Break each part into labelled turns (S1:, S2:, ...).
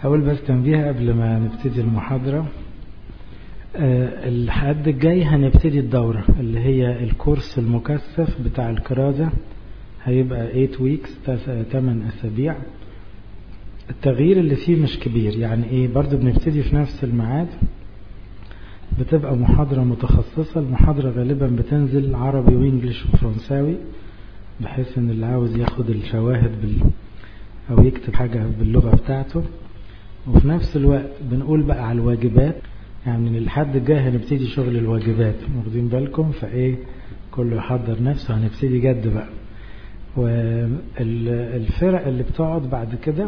S1: هقول بس تنبيه قبل ما نبتدي المحاضرة أه الحد الجاي هنبتدي الدورة اللي هي الكورس المكثف بتاع الكرازة هيبقى 8 weeks 8 أسابيع التغيير اللي فيه مش كبير يعني ايه برضو بنبتدي في نفس الميعاد بتبقى محاضرة متخصصة المحاضرة غالبا بتنزل عربي وانجليش وفرنساوي بحيث ان اللي عاوز ياخد الشواهد بال او يكتب حاجة باللغة بتاعته وفي نفس الوقت بنقول بقى على الواجبات يعني من الحد الجاي هنبتدي شغل الواجبات واخدين بالكم فايه كله يحضر نفسه هنبتدي جد بقى والفرق اللي بتقعد بعد كده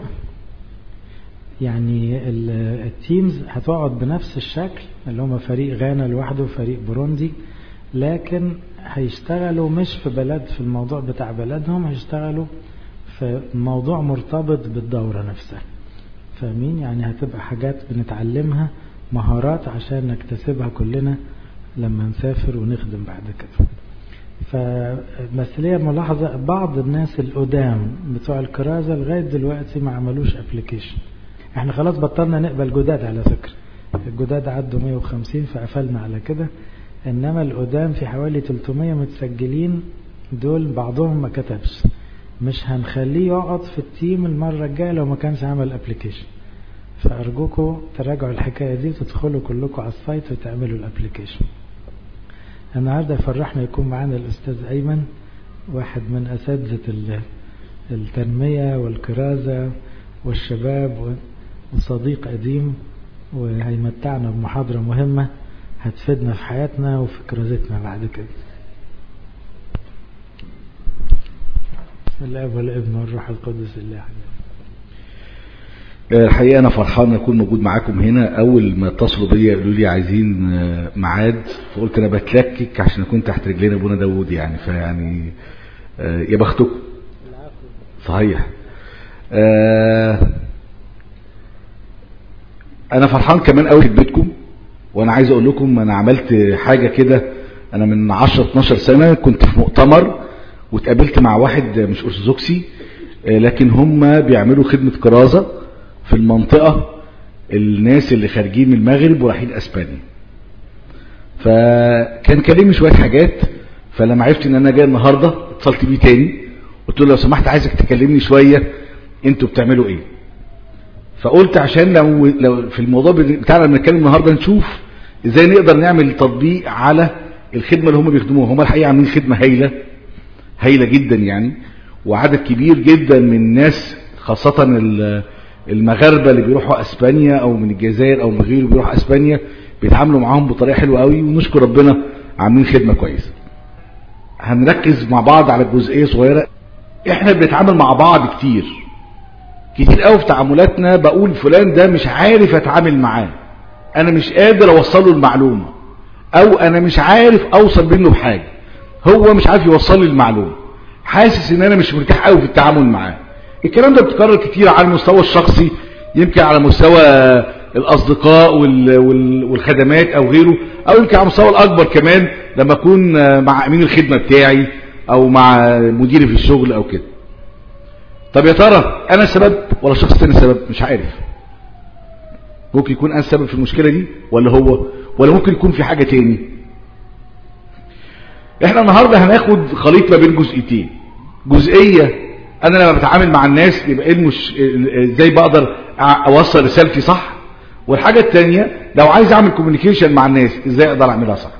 S1: يعني التيمز هتقعد بنفس الشكل اللي هم فريق غانا لوحده وفريق بوروندي لكن هيشتغلوا مش في بلد في الموضوع بتاع بلدهم هيشتغلوا في موضوع مرتبط بالدورة نفسها فاهمين يعني هتبقى حاجات بنتعلمها مهارات عشان نكتسبها كلنا لما نسافر ونخدم بعد كده فبس ليا ملاحظة بعض الناس القدام بتوع الكرازة لغاية دلوقتي ما عملوش ابلكيشن احنا خلاص بطلنا نقبل جداد على فكرة الجداد عدوا 150 فقفلنا على كده انما القدام في حوالي 300 متسجلين دول بعضهم ما كتبش مش هنخليه يقعد في التيم المرة الجاية لو ما كانش عمل ابلكيشن فارجوكم تراجعوا الحكاية دي وتدخلوا كلكم على السايت وتعملوا الابلكيشن النهاردة فرحنا يكون معانا الأستاذ أيمن واحد من أساتذة التنمية والكرازة والشباب وصديق قديم وهيمتعنا بمحاضرة مهمة هتفيدنا في حياتنا وفي كرازتنا بعد كده الأب والابن والروح القدس الله
S2: الحقيقة أنا فرحان أكون موجود معاكم هنا أول ما اتصلوا بيا قالوا لي عايزين ميعاد فقلت أنا بتلكك عشان أكون تحت رجلين أبونا داوود يعني فيعني يا بختكم صحيح أنا فرحان كمان قوي خدمتكم وأنا عايز أقول لكم أنا عملت حاجة كده أنا من 10 12 سنة كنت في مؤتمر واتقابلت مع واحد مش أرثوذكسي لكن هم بيعملوا خدمة كرازة في المنطقة الناس اللي خارجين من المغرب ورايحين اسبانيا فكان كلمني شوية حاجات فلما عرفت ان انا جاي النهاردة اتصلت بيه تاني قلت له لو سمحت عايزك تكلمني شوية انتوا بتعملوا ايه فقلت عشان لو, لو في الموضوع بتاعنا بنتكلم النهاردة نشوف ازاي نقدر نعمل تطبيق على الخدمة اللي هم بيخدموها هم الحقيقة عاملين خدمة هايلة هايلة جدا يعني وعدد كبير جدا من الناس خاصة المغاربة اللي بيروحوا اسبانيا او من الجزائر او من غيره بيروحوا اسبانيا بيتعاملوا معاهم بطريقة حلوة قوي ونشكر ربنا عاملين خدمة كويسة هنركز مع بعض على جزئية صغيرة احنا بنتعامل مع بعض كتير كتير قوي في تعاملاتنا بقول فلان ده مش عارف اتعامل معاه انا مش قادر اوصله المعلومة او انا مش عارف اوصل منه بحاجة هو مش عارف يوصل لي المعلومة حاسس ان انا مش مرتاح قوي في التعامل معاه الكلام ده بيتكرر كتير على المستوى الشخصي يمكن على مستوى الاصدقاء والخدمات او غيره او يمكن على المستوى الاكبر كمان لما اكون مع امين الخدمة بتاعي او مع مديري في الشغل او كده طب يا ترى انا السبب ولا شخص تاني السبب مش عارف ممكن يكون انا السبب في المشكلة دي ولا هو ولا ممكن يكون في حاجة تاني احنا النهاردة هناخد خليط ما بين جزئيتين جزئية انا لما بتعامل مع الناس يبقى ايه مش ازاي بقدر اوصل رسالتي صح والحاجة التانية لو عايز اعمل كوميونيكيشن مع الناس ازاي اقدر اعملها صح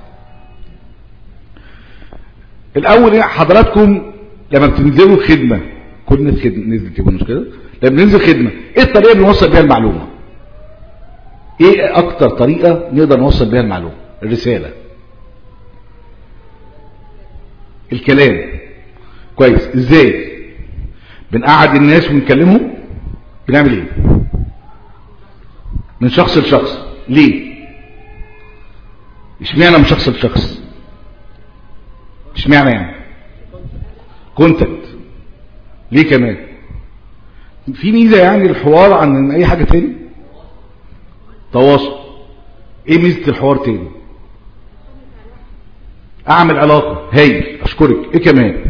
S2: الاول حضراتكم لما بتنزلوا خدمة كل ناس خدمة نزل كده مش كده لما ننزل خدمة ايه الطريقة اللي نوصل بيها المعلومة ايه اكتر طريقة نقدر نوصل بيها المعلومة الرسالة الكلام كويس ازاي بنقعد الناس ونكلمهم بنعمل ايه من شخص لشخص ليه اشمعنى من شخص لشخص اشمعنى يعني كونتاكت ليه كمان في ميزة يعني الحوار عن اي حاجة تاني تواصل ايه ميزة الحوار تاني اعمل علاقة هايل اشكرك ايه كمان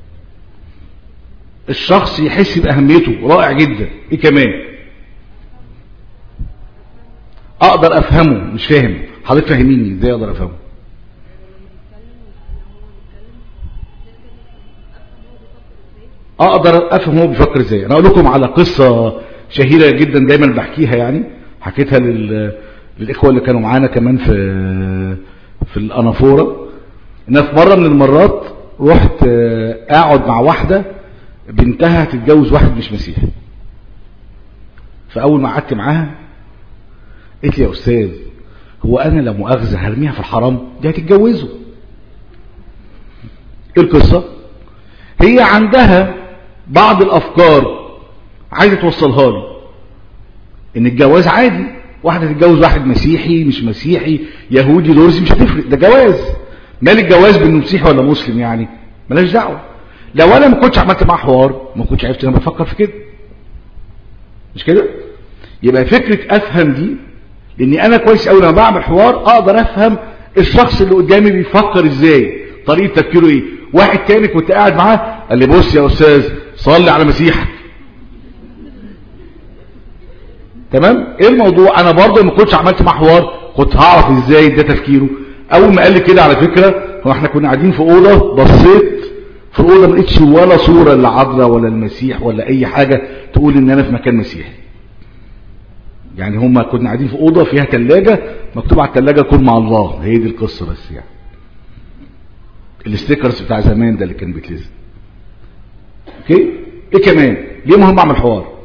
S2: الشخص يحس باهميته رائع جدا ايه كمان اقدر افهمه مش فاهم حضرتك فاهميني ازاي اقدر افهمه اقدر افهم هو بيفكر ازاي انا اقول لكم على قصة شهيرة جدا دايما بحكيها يعني حكيتها لل... للاخوة اللي كانوا معانا كمان في في الانافورة ان في مرة من المرات رحت اقعد مع واحدة بنتها هتتجوز واحد مش مسيحي فاول ما قعدت معاها قلت لي يا استاذ هو انا لا مؤاخذة هرميها في الحرام دي هتتجوزه ايه القصة هي عندها بعض الافكار عايزة توصلها لي ان الجواز عادي واحدة تتجوز واحد مسيحي مش مسيحي يهودي دورسي مش هتفرق ده جواز مال الجواز بانه مسيحي ولا مسلم يعني ملاش دعوة لو انا ما كنتش عملت معاه حوار ما كنتش عرفت انا بفكر في كده مش كده يبقى فكرة افهم دي لاني انا كويس قوي لما بعمل حوار اقدر افهم الشخص اللي قدامي بيفكر ازاي طريقة تفكيره ايه واحد تاني كنت قاعد معاه قال لي بص يا استاذ صلي على مسيحك تمام ايه الموضوع انا برضه ما كنتش عملت معاه حوار كنت هعرف ازاي ده تفكيره اول ما قال لي كده على فكرة هو احنا كنا قاعدين في اوضه بصيت في الاوضه ما لقيتش ولا صوره للعذراء ولا المسيح ولا اي حاجه تقول ان انا في مكان مسيحي يعني هما كنا قاعدين في اوضه فيها ثلاجه مكتوب على الثلاجه كن مع الله هي دي القصه بس يعني الاستيكرز بتاع زمان ده اللي كان بيتلزم اوكي ايه كمان ليه مهم اعمل حوار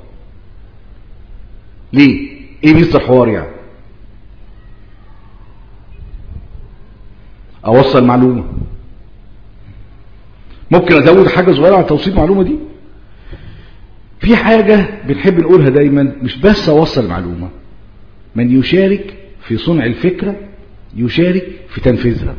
S2: ليه ايه ميزه الحوار يعني اوصل معلومه ممكن ازود حاجة صغيرة على توصيل المعلومة دي في حاجة بنحب نقولها دايما مش بس اوصل معلومة من يشارك في صنع الفكرة يشارك في تنفيذها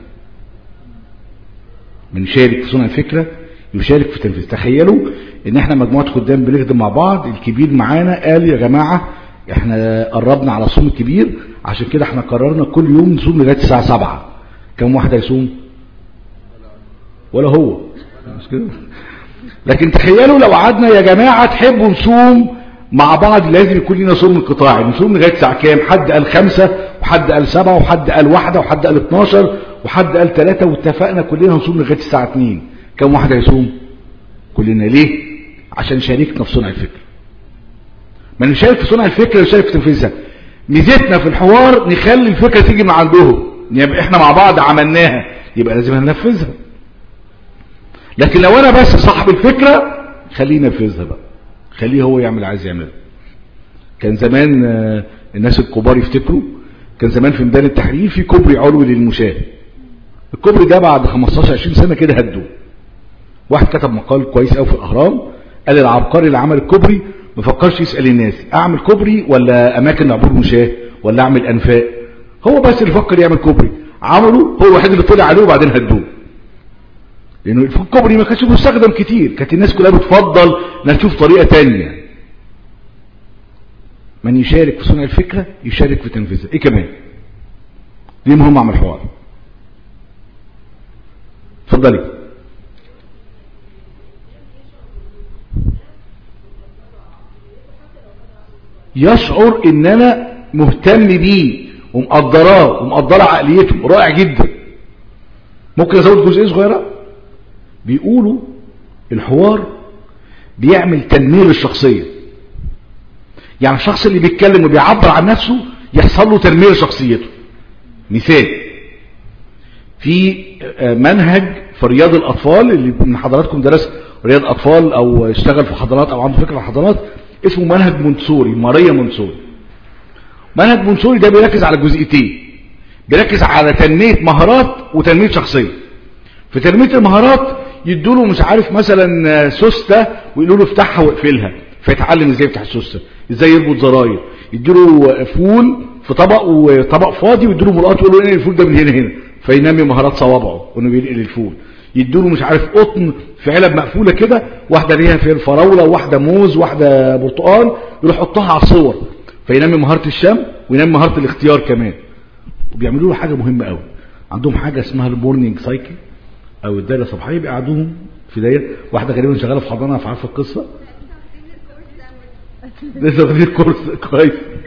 S2: من يشارك في صنع الفكرة يشارك في تنفيذ تخيلوا ان احنا مجموعة خدام بنخدم مع بعض الكبير معانا قال يا جماعة احنا قربنا على الصوم الكبير عشان كده احنا قررنا كل يوم نصوم لغاية الساعة سبعة كم واحد هيصوم ولا هو مش كده لكن تخيلوا لو قعدنا يا جماعة تحبوا نصوم مع بعض لازم يكون لنا صوم انقطاعي نصوم لغاية ساعة كام حد قال خمسة وحد قال سبعة وحد قال واحدة وحد قال اتناشر وحد قال ثلاثة واتفقنا كلنا نصوم لغاية الساعة اتنين كم واحد هيصوم كلنا ليه عشان شاركنا في صنع الفكرة ما نشارك في صنع الفكرة نشارك في تنفيذها ميزتنا في الحوار نخلي الفكرة تيجي من عندهم يبقى احنا مع بعض عملناها يبقى لازم هننفذها لكن لو انا بس صاحب الفكرة خليه ينفذها بقى خليه هو يعمل عايز يعملها كان زمان الناس الكبار يفتكروا كان زمان في ميدان التحرير في كوبري علوي للمشاة الكوبري ده بعد 15 20 سنة كده هدوه واحد كتب مقال كويس قوي في الاهرام قال العبقري اللي عمل الكوبري ما فكرش يسأل الناس اعمل كوبري ولا اماكن عبور مشاة ولا اعمل انفاق هو بس اللي فكر يعمل كوبري عمله هو الوحيد اللي طلع عليه وبعدين هدوه لانه الكوبري ما كانش مستخدم كتير كانت الناس كلها بتفضل انها تشوف طريقة تانية من يشارك في صنع الفكرة يشارك في تنفيذها ايه كمان دي مهم عمل حوار اتفضلي يشعر ان انا مهتم بيه ومقدراه ومقدره عقليته رائع جدا ممكن ازود جزئيه صغيره بيقولوا الحوار بيعمل تنمير الشخصيه يعني الشخص اللي بيتكلم وبيعبر عن نفسه يحصل له تنمير شخصيته مثال في منهج في رياض الاطفال اللي من حضراتكم درس رياض اطفال او اشتغل في حضانات او عنده فكره في حضانات اسمه منهج منصوري ماريا منصوري منهج منصوري ده بيركز على جزئيتين بيركز على تنمية مهارات وتنمية شخصية في تنمية المهارات يدوله مش عارف مثلا سوستة ويقولوا له افتحها واقفلها فيتعلم ازاي يفتح السوستة ازاي يربط زراير يديله فول في طبق وطبق فاضي ويديله ملقط ويقول له انقل الفول ده من هنا هنا فينمي مهارات صوابعه وانه بينقل الفول يديله مش عارف قطن في علب مقفولة كده واحدة ليها في الفراولة واحدة موز واحدة برتقال يروح يحطها على الصور فينمي مهارة الشم وينمي مهارة الاختيار كمان وبيعملوا له حاجة مهمة قوي عندهم حاجة اسمها المورنينج سايكل او الدايرة الصباحية بيقعدوهم في دايرة واحدة غالبا شغالة في حضانة عارفة القصة لسه واخدين الكورس كويس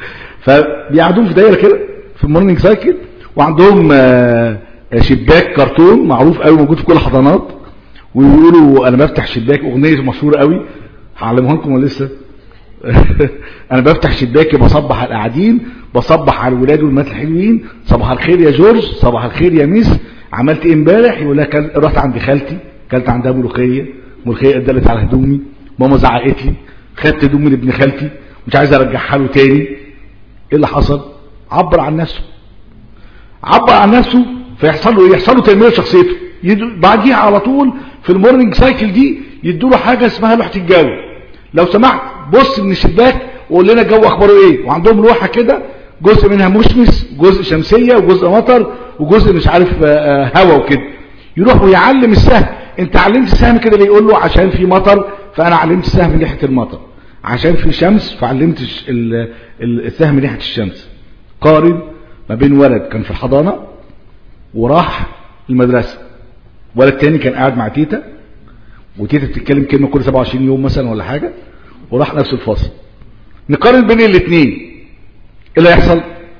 S2: فبيقعدون في دايره كده في المورنينج سايكل وعندهم آه، شباك كرتون معروف قوي موجود في كل الحضانات ويقولوا انا بفتح شباك اغنيه مشهوره قوي هعلمها لكم ولا لسه انا بفتح شباكي بصبح على القاعدين بصبح على الولاد والبنات الحلوين صباح الخير يا جورج صباح الخير يا ميس عملت ايه امبارح يقول لها كل... رحت عند خالتي كلت عندها ملوخيه ملوخيه اتدلت على هدومي ماما زعقت لي خدت هدومي لابن خالتي مش عايز ارجعها له تاني ايه اللي حصل عبر عن نفسه عبر عن نفسه فيحصل له ايه يحصل له تنميه شخصيته يدو... بعديها على طول في المورنينج سايكل دي يدوا له حاجه اسمها لوحه الجو لو سمحت بص من الشباك وقول لنا الجو اخباره ايه وعندهم لوحه كده جزء منها مشمس جزء شمسيه وجزء مطر وجزء مش عارف آه، آه، هوا وكده يروح ويعلم السهم انت علمت السهم كده ليه يقول له عشان في مطر فانا علمت السهم من ناحيه المطر عشان في شمس فعلمت الش- ال- ال- السهم من ناحيه الشمس قارن ما بين ولد كان في الحضانه وراح المدرسه ولد تاني كان قاعد مع تيتا وتيتا بتتكلم كلمه كل 27 يوم مثلا ولا حاجه وراح نفس الفصل نقارن بين الاثنين ايه اللي هيحصل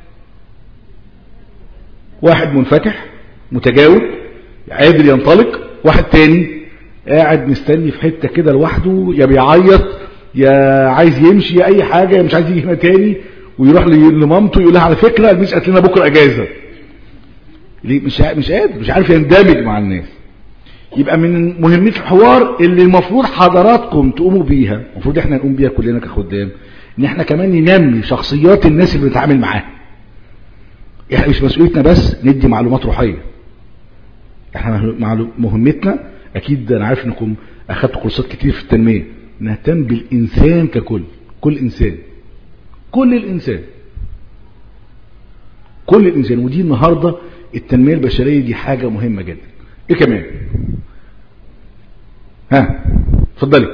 S2: واحد منفتح متجاوب قادر ينطلق واحد تاني قاعد مستني في حته كده لوحده يا بيعيط يا عايز يمشي يا اي حاجه يا مش عايز يجي هنا تاني ويروح ل- لمامته يقول لها على فكره الميس قالت لنا بكره اجازه ليه مش ع- مش قادر مش عارف يندمج مع الناس يبقى من مهمة الحوار اللي المفروض حضراتكم تقوموا بيها المفروض احنا نقوم بيها كلنا كخدام ان احنا كمان ننمي شخصيات الناس اللي بنتعامل معاها احنا مش مسؤوليتنا بس ندي معلومات روحية احنا معلو- مهمتنا اكيد انا عارف انكم اخدتوا كورسات كتير في التنمية نهتم بالانسان ككل كل انسان كل الانسان كل الانسان ودي النهاردة التنمية البشرية دي حاجة مهمة جدا ايه كمان ها اتفضلي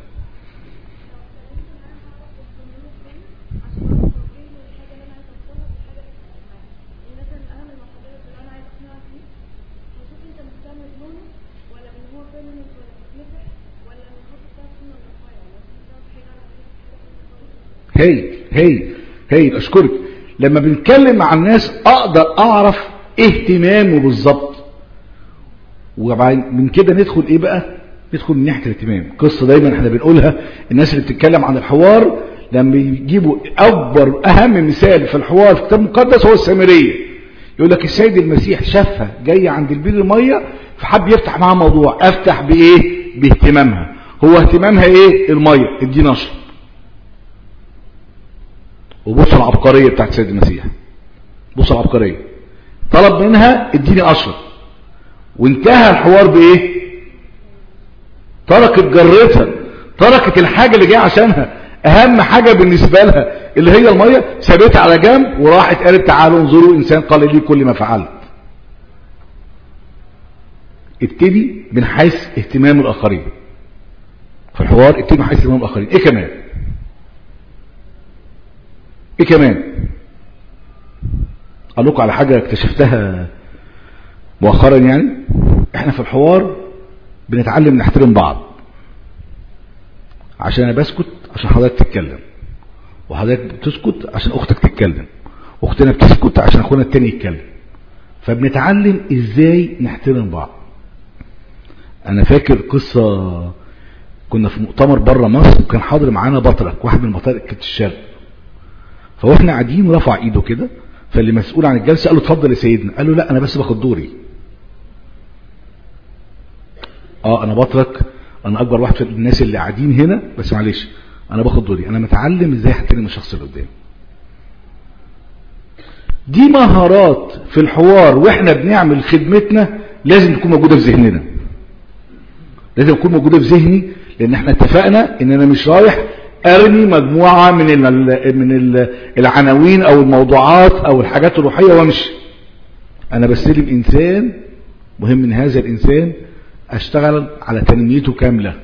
S2: هي هي هي اشكرك لما بنتكلم مع الناس اقدر اعرف اهتمامه بالظبط وبعدين من كده ندخل ايه بقى ندخل من ناحيه الاهتمام قصه دايما احنا بنقولها الناس اللي بتتكلم عن الحوار لما يجيبوا اكبر اهم مثال في الحوار في الكتاب المقدس هو السامريه يقول لك السيد المسيح شافها جايه عند البير الميه فحب يفتح معاها موضوع افتح بايه باهتمامها هو اهتمامها ايه الميه ادينا اشرب وبص العبقريه بتاعت السيد المسيح بص العبقريه طلب منها اديني اشرب وانتهى الحوار بايه تركت جرتها تركت الحاجة اللي جايه عشانها اهم حاجة بالنسبة لها اللي هي المية سابتها على جنب وراحت قالت تعالوا انظروا انسان قال لي كل ما فعلت ابتدي من حيث اهتمام الاخرين في الحوار ابتدي من حيث اهتمام الاخرين ايه كمان ايه كمان اقول لكم على حاجة اكتشفتها مؤخرا يعني احنا في الحوار بنتعلم نحترم بعض عشان انا بسكت عشان حضرتك تتكلم وحضرتك بتسكت عشان اختك تتكلم اختنا بتسكت عشان اخونا التاني يتكلم فبنتعلم ازاي نحترم بعض انا فاكر قصة كنا في مؤتمر بره مصر وكان حاضر معانا بطرك واحد من مطارق الشرق فواحنا قاعدين رفع ايده كده فاللي مسؤول عن الجلسة قال له اتفضل يا سيدنا قال له لا انا بس باخد دوري اه انا بترك انا اكبر واحد في الناس اللي قاعدين هنا بس معلش انا باخد دوري انا متعلم ازاي احترم الشخص اللي قدامي دي مهارات في الحوار واحنا بنعمل خدمتنا لازم تكون موجودة في ذهننا لازم تكون موجودة في ذهني لان احنا اتفقنا ان انا مش رايح ارمي مجموعة من ال من ال العناوين او الموضوعات او الحاجات الروحية وامشي انا بستلم انسان مهم من هذا الانسان اشتغل على تنميته كاملة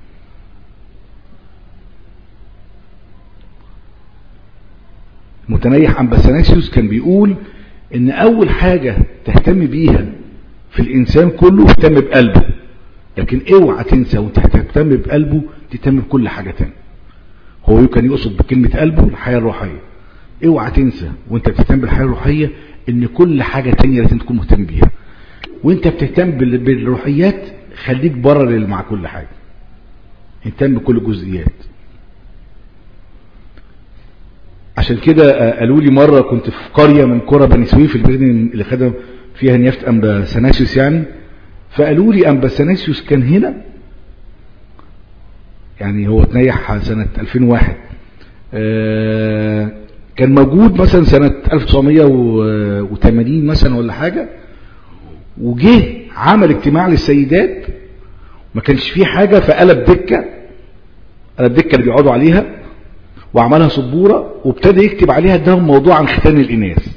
S2: متنيح عن بساناسيوس كان بيقول ان اول حاجة تهتم بيها في الانسان كله اهتم بقلبه لكن اوعى تنسى وانت تهتم بقلبه تهتم بكل حاجة تانية هو كان يقصد بكلمة قلبه الحياة الروحية اوعى تنسى وانت بتهتم بالحياة الروحية ان كل حاجة تانية لازم تكون مهتم بيها وانت بتهتم بال- بالروحيات خليك بره مع كل حاجة اهتم بكل الجزئيات عشان كده آه، قالوا لي مرة كنت في قرية من قرى بني سويف البلد اللي خدم فيها نيافة أنبا سناسيوس يعني فقالوا لي أنبا سناسيوس كان هنا يعني هو اتنيح سنة 2001 آه، كان موجود مثلا سنة 1980 مثلا ولا حاجة وجه عمل اجتماع للسيدات ما كانش فيه حاجة فقلب دكة قلب دكة اللي بيقعدوا عليها وعملها سبورة وابتدى يكتب عليها اداهم موضوع عن ختان الإناث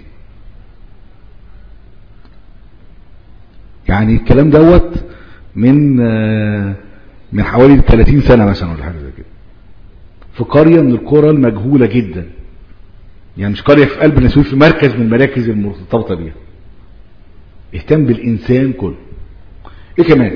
S2: يعني الكلام دوت من آه، من حوالي 30 سنة مثلا ولا حاجة زي كده في قرية من القرى المجهولة جدا يعني مش قرية في قلب نسوي في مركز من المراكز المرتبطة بيها اهتم بالإنسان كله ايه كمان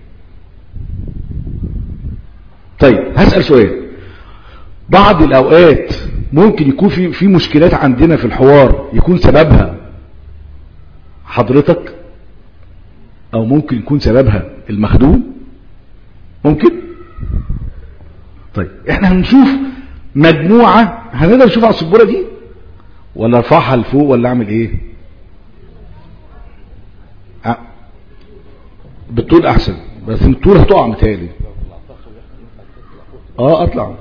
S2: طيب هسأل سؤال بعض الأوقات ممكن يكون في في مشكلات عندنا في الحوار يكون سببها حضرتك أو ممكن يكون سببها المخدوم ممكن طيب احنا هنشوف مجموعة هنقدر نشوف على السبورة دي ولا ارفعها لفوق ولا اعمل ايه أ- بالطول احسن بس الطول هتقع متهيألي اه اطلع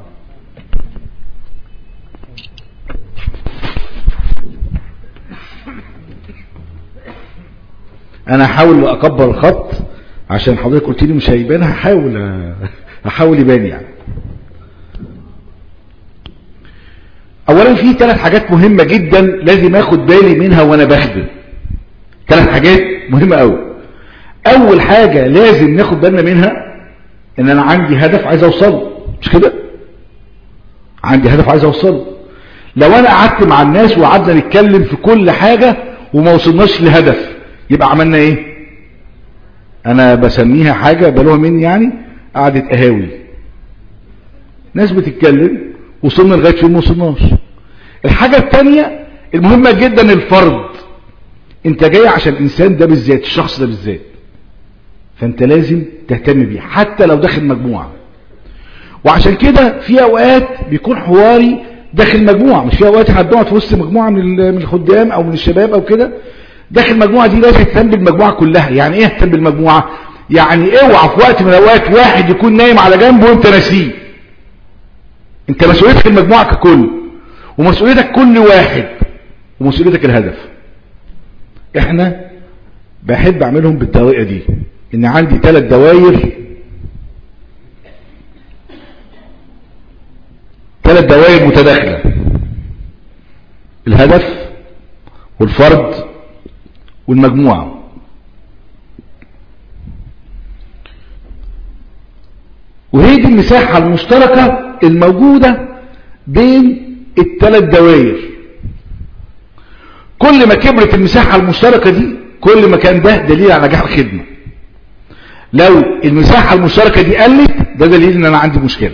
S2: انا هحاول اكبر الخط عشان حضرتك قلت لي مش هيبان هحاول هحاول يبان يعني اولا في ثلاث حاجات مهمة جدا لازم اخد بالي منها وانا بخدم ثلاث حاجات مهمة قوي اول حاجة لازم ناخد بالنا منها ان انا عندي هدف عايز اوصله مش كده عندي هدف عايز اوصله لو انا قعدت مع الناس وقعدنا نتكلم في كل حاجة وما وصلناش لهدف يبقى عملنا ايه انا بسميها حاجة بلوها مني يعني قعدة قهاوي ناس بتتكلم وصلنا لغاية فين ما وصلناش الحاجة التانية المهمة جدا الفرد انت جاي عشان الانسان ده بالذات الشخص ده بالذات فانت لازم تهتم بيه حتى لو داخل مجموعة وعشان كده في اوقات بيكون حواري داخل مجموعة مش في اوقات احنا بنقعد في وسط مجموعة من ال- من الخدام او من الشباب او كده داخل المجموعة دي لازم تهتم بالمجموعة كلها يعني ايه اهتم بالمجموعة يعني اوعى في وقت من الاوقات واحد يكون نايم على جنبه وانت ناسيه انت مسؤوليتك المجموعة ككل ومسؤوليتك كل واحد ومسؤوليتك الهدف احنا بحب اعملهم بالطريقة دي ان عندي ثلاث دواير ثلاث دوائر متداخلة الهدف والفرد والمجموعة وهي دي المساحة المشتركة الموجودة بين الثلاث دوائر كل ما كبرت المساحة المشتركة دي كل ما كان ده دليل على نجاح الخدمة لو المساحة المشتركة دي قلت ده دليل ان انا عندي مشكلة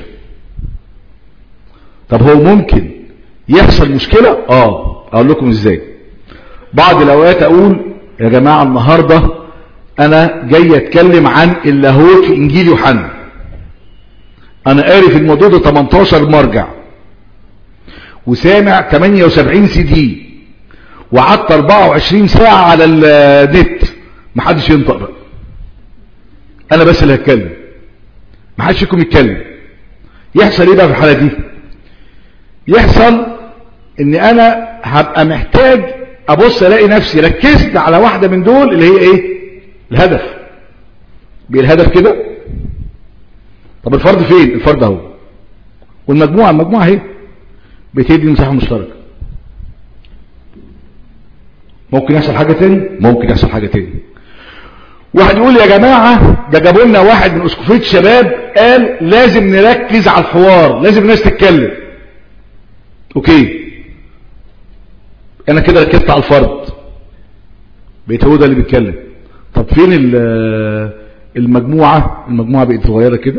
S2: طب هو ممكن يحصل مشكلة اه اقول لكم ازاي بعض الاوقات اقول يا جماعة النهاردة انا جاي اتكلم عن اللاهوت في انجيل يوحنا انا قاري في الموضوع ده 18 مرجع وسامع 78 سي دي وقعدت 24 ساعة على النت محدش ينطق بقى انا بس اللي هتكلم محدش فيكم يتكلم يحصل ايه بقى في الحالة دي يحصل ان انا هبقى محتاج ابص الاقي نفسي ركزت على واحدة من دول اللي هي ايه الهدف بيه الهدف كده طب الفرد فين الفرد اهو والمجموعة المجموعة اهي بتدي مساحة مشتركة ممكن يحصل حاجة تاني ممكن يحصل حاجة تاني واحد يقول يا جماعة ده جابوا لنا واحد من اسقفية شباب قال لازم نركز على الحوار لازم الناس تتكلم اوكي انا كده ركزت على الفرد بقيت هو ده اللي بيتكلم طب فين المجموعة المجموعة بقت صغيرة كده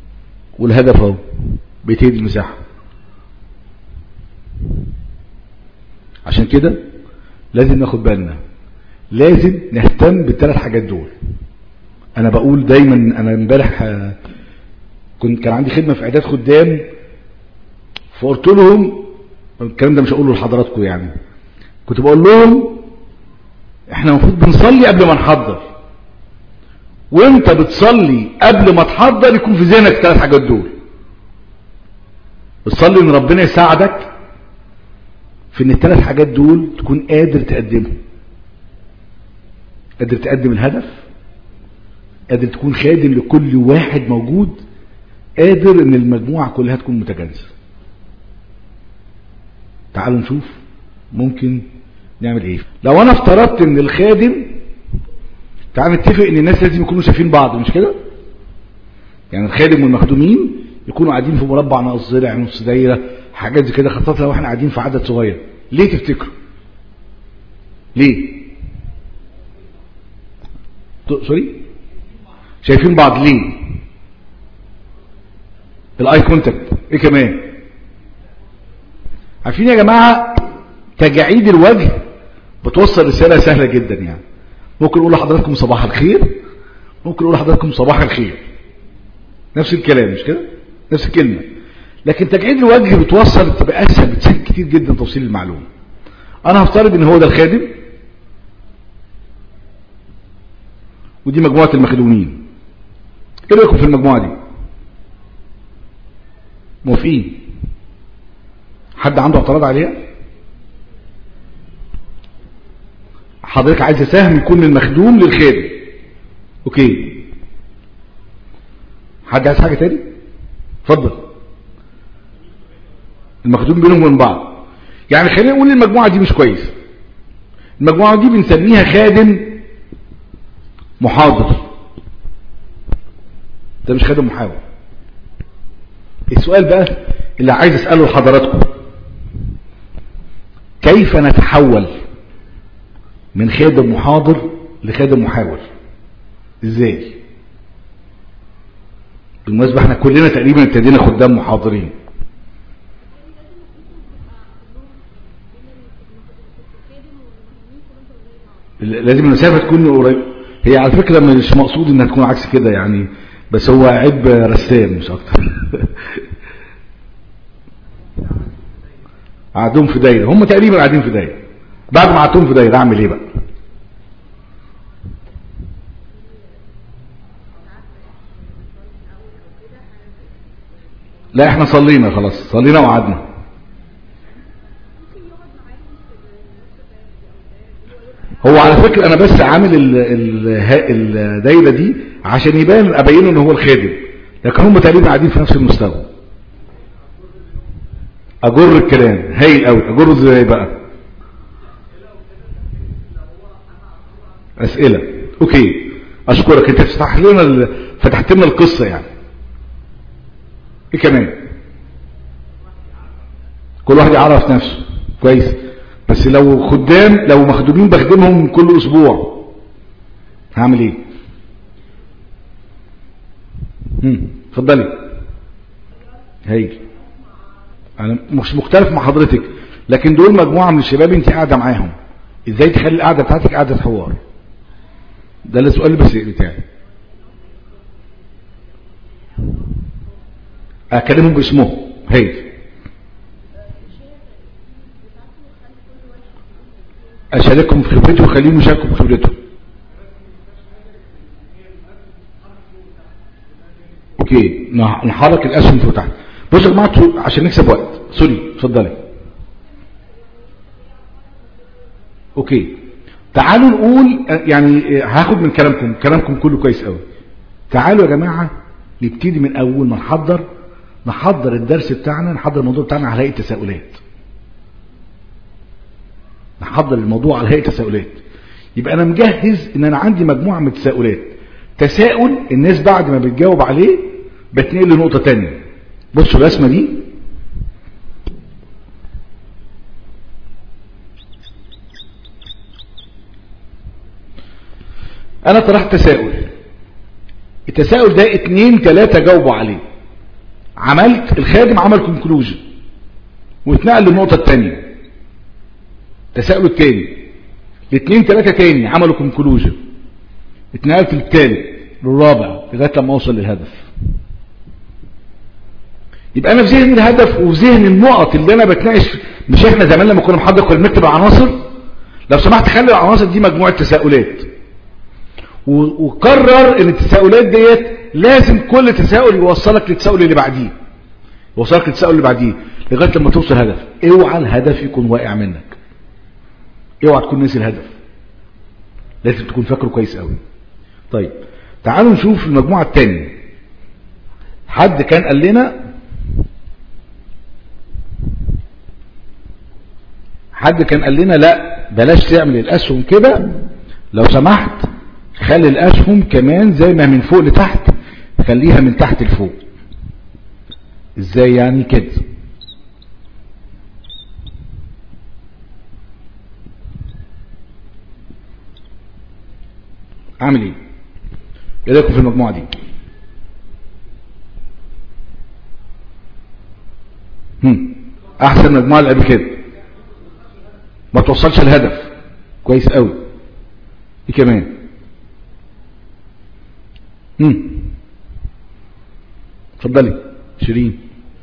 S2: والهدف اهو بقيت هي دي المساحة عشان كده لازم ناخد بالنا لازم نهتم بالثلاث حاجات دول انا بقول دايما انا امبارح كنت كان عندي خدمة في اعداد خدام فقلت لهم الكلام ده مش هقوله لحضراتكم يعني كنت بقول لهم احنا المفروض بنصلي قبل ما نحضر وانت بتصلي قبل ما تحضر يكون في ذهنك الثلاث حاجات دول بتصلي ان ربنا يساعدك في ان الثلاث حاجات دول تكون قادر تقدمهم قادر تقدم الهدف قادر تكون خادم لكل واحد موجود قادر ان المجموعة كلها تكون متجانسة تعالوا نشوف ممكن نعمل ايه لو انا افترضت ان الخادم تعال نتفق ان الناس لازم يكونوا شايفين بعض مش كده يعني الخادم والمخدومين يكونوا قاعدين في مربع ناقص ضلع نص دايره حاجات زي كده خاصه لو احنا قاعدين في عدد صغير ليه تفتكروا ليه سوري شايفين بعض ليه الاي كونتاكت ايه كمان عارفين يا جماعه تجاعيد الوجه بتوصل رساله سهله جدا يعني ممكن اقول لحضراتكم صباح الخير ممكن اقول لحضراتكم صباح الخير نفس الكلام مش كده نفس الكلمه لكن تجعيد الوجه بتوصل تبقى اسهل بتسهل كتير جدا توصيل المعلومه انا هفترض ان هو ده الخادم ودي مجموعه المخدومين ايه رايكم في المجموعه دي موافقين حد عنده اعتراض عليها حضرتك عايز سهم يكون من المخدوم للخادم اوكي حد عايز حاجه تاني اتفضل المخدوم بينهم وبين بعض يعني خلينا نقول المجموعه دي مش كويسه المجموعه دي بنسميها خادم محاضر ده مش خادم محاور السؤال بقى اللي عايز اساله لحضراتكم كيف نتحول من خادم محاضر لخادم محاور ازاي بالمناسبة احنا كلنا تقريبا ابتدينا خدام محاضرين لازم المسافة تكون قريب هي على فكرة مش مقصود انها تكون عكس كده يعني بس هو عيب رسام مش اكتر قعدهم في دايرة هم تقريبا قاعدين في دايرة بعد ما قعدتهم في دايرة اعمل ايه بقى لا احنا صلينا خلاص صلينا وقعدنا هو على فكرة انا بس عامل ال ال الدايرة دي عشان يبان ابينه ان هو الخادم لكن هم تقريبا قاعدين في نفس المستوى اجر الكلام هايل قوي اجره ازاي بقى اسئلة اوكي اشكرك انت فتحت لنا فتحت لنا القصة يعني ايه كمان كل واحد يعرف نفسه كويس بس لو خدام لو مخدومين بخدمهم كل اسبوع هعمل ايه امم اتفضلي هايل انا مش مختلف مع حضرتك لكن دول مجموعة من الشباب انت قاعدة معاهم ازاي تخلي القعدة بتاعتك قعدة حوار ده السؤال بس بتاعي اكلمهم باسمهم هايل اشاركهم في خبرتي وخليهم يشاركوا بخبرتهم اوكي نحرك الاسهم فوق تحت بصوا يا جماعه عشان نكسب وقت سوري اتفضلي اوكي تعالوا نقول يعني هاخد من كلامكم كلامكم كله كويس قوي تعالوا يا جماعه نبتدي من اول ما نحضر نحضر الدرس بتاعنا نحضر الموضوع بتاعنا على هيئه تساؤلات نحضر الموضوع على هيئه تساؤلات يبقى انا مجهز ان انا عندي مجموعه من التساؤلات تساؤل الناس بعد ما بتجاوب عليه بتنقل لنقطه تانية بصوا الرسمه دي انا طرحت تساؤل التساؤل ده اتنين تلاتة جاوبوا عليه عملت الخادم عمل كونكلوجن واتنقل للنقطة التانية تساؤلوا التاني الاثنين ثلاثة تاني عملوا كونكلوجن اتنقلت للثالث للرابع لغاية لما اوصل للهدف يبقى انا في ذهني الهدف وفي ذهني النقط اللي انا بتناقش مش احنا زمان لما كنا محضر كنا بنكتب العناصر لو سمحت خلي العناصر دي مجموعة تساؤلات وقرر ان التساؤلات ديت لازم كل تساؤل يوصلك للتساؤل اللي بعديه يوصلك للتساؤل اللي بعديه لغايه لما توصل هدف اوعى الهدف يكون واقع منك اوعى تكون ناسي الهدف لازم تكون فاكره كويس قوي طيب تعالوا نشوف المجموعه الثانيه حد كان قال لنا حد كان قال لنا لا بلاش تعمل الاسهم كده لو سمحت خلي الاسهم كمان زي ما من فوق لتحت خليها من تحت لفوق ازاي يعني كده اعمل ايه ايه رايكم في المجموعه دي هم. احسن مجموعه اللي قبل كده ما توصلش الهدف كويس قوي ايه كمان هم. اتفضلي شيرين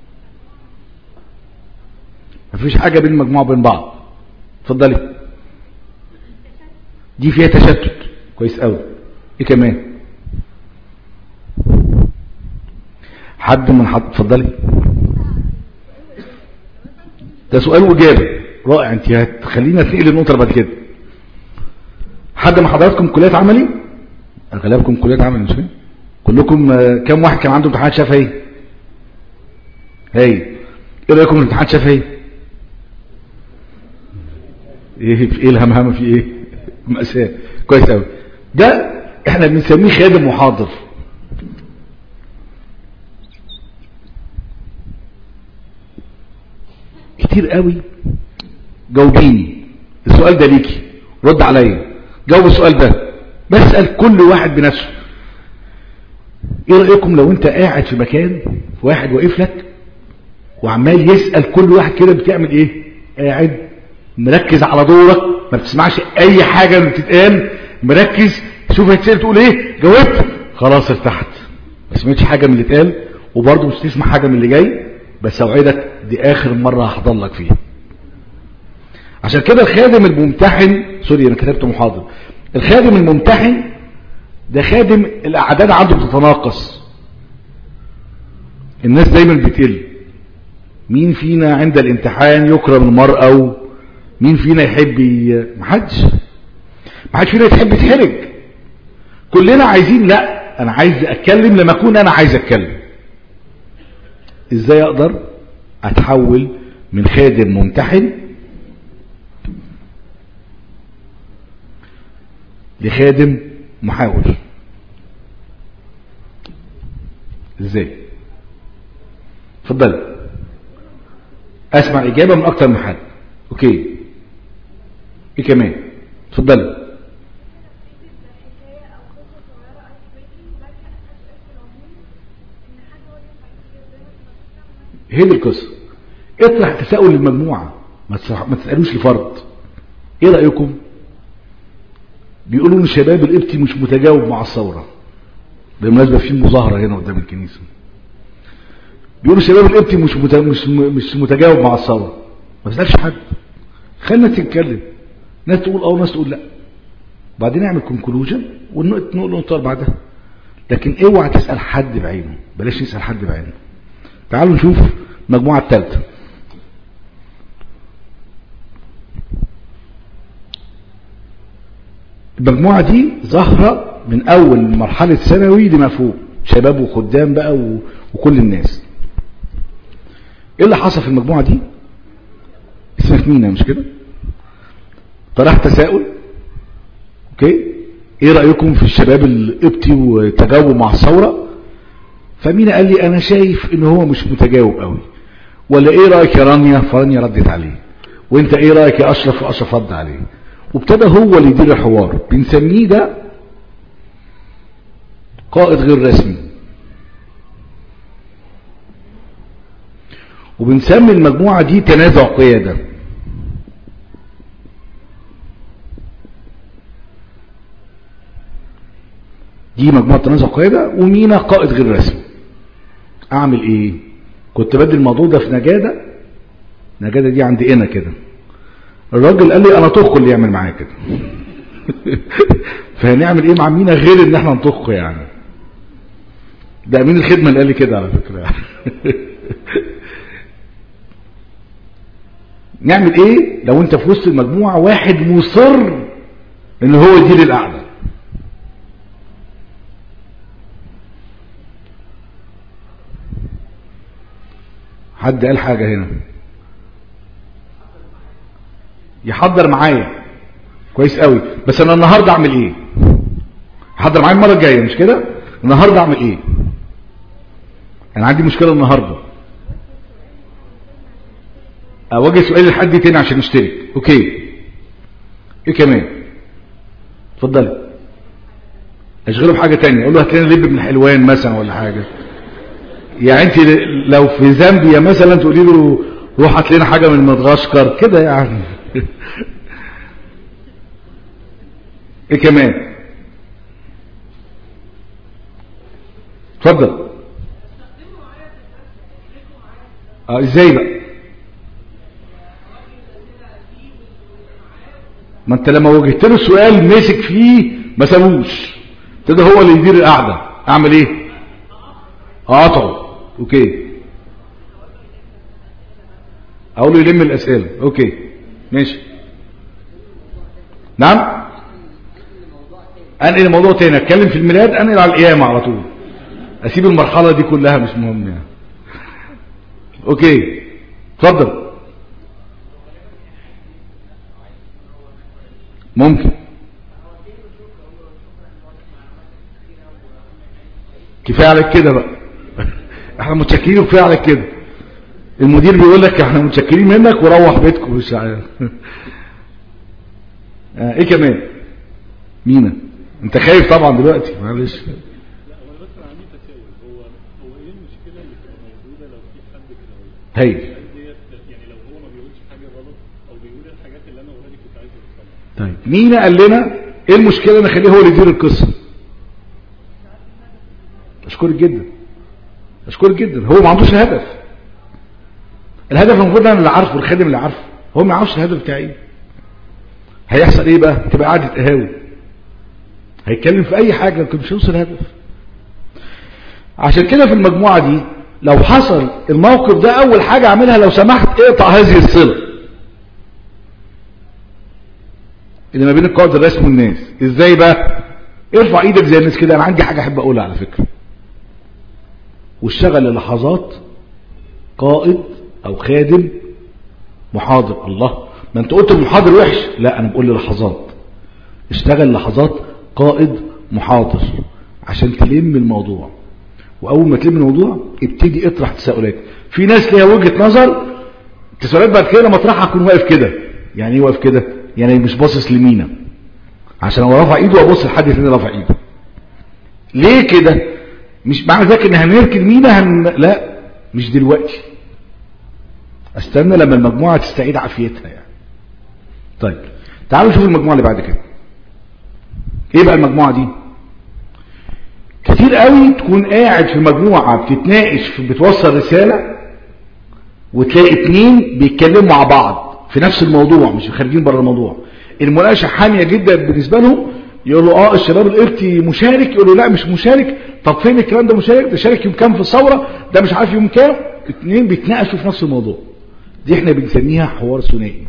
S2: مفيش حاجة بين المجموعة وبين بعض اتفضلي دي فيها تشتت كويس قوي ايه كمان حد من حد اتفضلي ده سؤال واجابه رائع انت هتخلينا نتنقل النقطه اللي بعد كده حد من حضراتكم كليات عملي اغلبكم كليات عملي مش كده كلكم كم واحد كان عنده امتحانات شفهي هاي ايه رايكم في الامتحان شفهي ايه في ايه الهمهمه في ايه مأساة كويس قوي ده احنا بنسميه خادم محاضر كتير قوي جاوبيني السؤال ده ليكي رد عليا جاوب السؤال ده بسأل كل واحد بنفسه ايه رأيكم لو انت قاعد في مكان واحد واقف لك وعمال يسأل كل واحد كده بتعمل ايه قاعد مركز على دورك ما بتسمعش اي حاجة اللي بتتقال مركز شوف هتسأل تقول ايه جاوبت خلاص ارتحت ما سمعتش حاجة من اللي اتقال وبرضه مش تسمع حاجة من اللي جاي بس اوعدك دي اخر مرة هحضر لك فيها عشان كده الخادم الممتحن سوري انا كتبت محاضر الخادم الممتحن ده خادم الاعداد عنده بتتناقص الناس دايما بتقل مين فينا عند الامتحان يكرم المرأة مين فينا يحب ي... محدش محدش فينا يحب يتحرج كلنا عايزين لا انا عايز اتكلم لما اكون انا عايز اتكلم ازاي اقدر اتحول من خادم ممتحن لخادم محاول ازاي اتفضل اسمع اجابة من اكتر من حد اوكي ايه كمان اتفضل هي دي القصة اطرح تساؤل للمجموعة ما تسألوش لفرد ايه رأيكم بيقولوا ان الشباب القبطي مش متجاوب مع الثورة بالمناسبة في مظاهرة هنا قدام الكنيسة بيقولوا الشباب القبطي مش مش مش متجاوب مع الثورة ما تسألش حد خلينا تتكلم ناس تقول اه وناس تقول لا بعدين نعمل كونكلوجن ونقول نقطة بعدها لكن اوعى تسأل حد بعينه بلاش نسأل حد بعينه تعالوا نشوف المجموعة الثالثة المجموعة دي ظاهرة من أول مرحلة ثانوي لما فوق شباب وخدام بقى و... وكل الناس ايه اللي حصل في المجموعة دي اسمك مينا مش كده طرحت تساؤل اوكي ايه رأيكم في الشباب القبطي وتجاوبوا مع الثورة فمينا قال لي انا شايف ان هو مش متجاوب قوي ولا ايه رأيك يا رانيا فرانيا ردت عليه وانت ايه رأيك يا اشرف واشرف رد عليه وابتدى هو اللي يدير الحوار بنسميه ده قائد غير رسمي وبنسمي المجموعة دي تنازع قيادة دي مجموعة تنازع قاعدة ومينا قائد غير رسمي اعمل ايه كنت بدي الموضوع ده في نجادة نجادة دي عندي انا كده الراجل قال لي انا طخ اللي يعمل معايا كده فهنعمل ايه مع مينا غير ان احنا نطخ يعني ده امين الخدمة اللي قال لي كده على فكرة نعمل ايه لو انت في وسط المجموعة واحد مصر ان هو يدير القعدة حد قال حاجة هنا يحضر معايا كويس قوي بس انا النهاردة اعمل ايه يحضر معايا المرة الجاية مش كده النهاردة اعمل ايه انا عندي مشكلة النهاردة اواجه سؤال لحد تاني عشان نشترك اوكي ايه كمان اتفضلي اشغله بحاجة تانية اقول له هات لنا لب من حلوان مثلا ولا حاجة يعني انت لو في زامبيا مثلا تقولي له روح هات لنا حاجة من مدغشقر كده يعني ايه كمان اتفضل اه ازاي بقى ما انت لما وجهت له السؤال مسك فيه ما سابوش ابتدى هو اللي يدير القعده اعمل ايه اقطعه اوكي اقول له يلم الاسئله اوكي ماشي نعم انقل الموضوع تاني اتكلم في الميلاد انقل على القيامه على طول اسيب المرحله دي كلها مش مهم يعني اوكي اتفضل ممكن كفايه عليك كده بقى احنا متشكرين وكفايه عليك كده المدير بيقول لك احنا متشكرين منك وروح بيتكم مش عارف آه ايه كمان مينا انت خايف طبعا دلوقتي معلش
S3: لا هو انا بس عندي تساؤل هو هو ايه المشكله اللي بتبقى موجوده لو في حد كده هو
S2: هاي
S3: هل ديت يعني لو هو ما بيقولش حاجه غلط او بيقول الحاجات اللي انا اوريدي كنت عايز اوصلها
S2: طيب مينا قال لنا ايه المشكله نخليه هو اللي يدير القصه اشكرك جدا اشكرك جدا هو ما عندوش الهدف الهدف المفروض انا اللي عارفه الخادم اللي عارفه هو ما يعرفش الهدف بتاعي ايه هيحصل ايه بقى تبقى قاعده قهاوي هيتكلم في اي حاجه لكن مش هيوصل هدف عشان كده في المجموعه دي لو حصل الموقف ده اول حاجه اعملها لو سمحت اقطع هذه الصله اللي ما بين القائد الرسمي والناس ازاي بقى ارفع ايدك زي الناس كده انا عندي حاجه احب اقولها على فكره واشتغل للحظات قائد او خادم محاضر الله ما انت قلت المحاضر وحش لا انا بقول للحظات اشتغل لحظات قائد محاضر عشان تلم الموضوع واول ما تلم الموضوع ابتدي اطرح تساؤلات في ناس ليها وجهة نظر التساؤلات بعد كده لما اطرحها اكون واقف كده يعني ايه واقف كده يعني مش باصص لمينا عشان هو رافع ايده وابص لحد تاني رافع ايده ليه كده مش معنى ذلك ان هنركن مينا هن... لا مش دلوقتي استنى لما المجموعة تستعيد عافيتها يعني طيب تعالوا نشوف المجموعة اللي بعد كده ايه بقى المجموعة دي كتير قوي تكون قاعد في مجموعة بتتناقش في بتوصل رسالة وتلاقي اتنين بيتكلموا مع بعض في نفس الموضوع مش خارجين بره الموضوع المناقشة حامية جدا بالنسبة لهم يقول له اه الشباب القبطي مشارك يقول له لا مش مشارك طب فين الكلام ده مشارك ده شارك يوم كام في الثورة ده مش عارف يوم كام اتنين بيتناقشوا في نفس الموضوع دي احنا بنسميها حوار ثنائي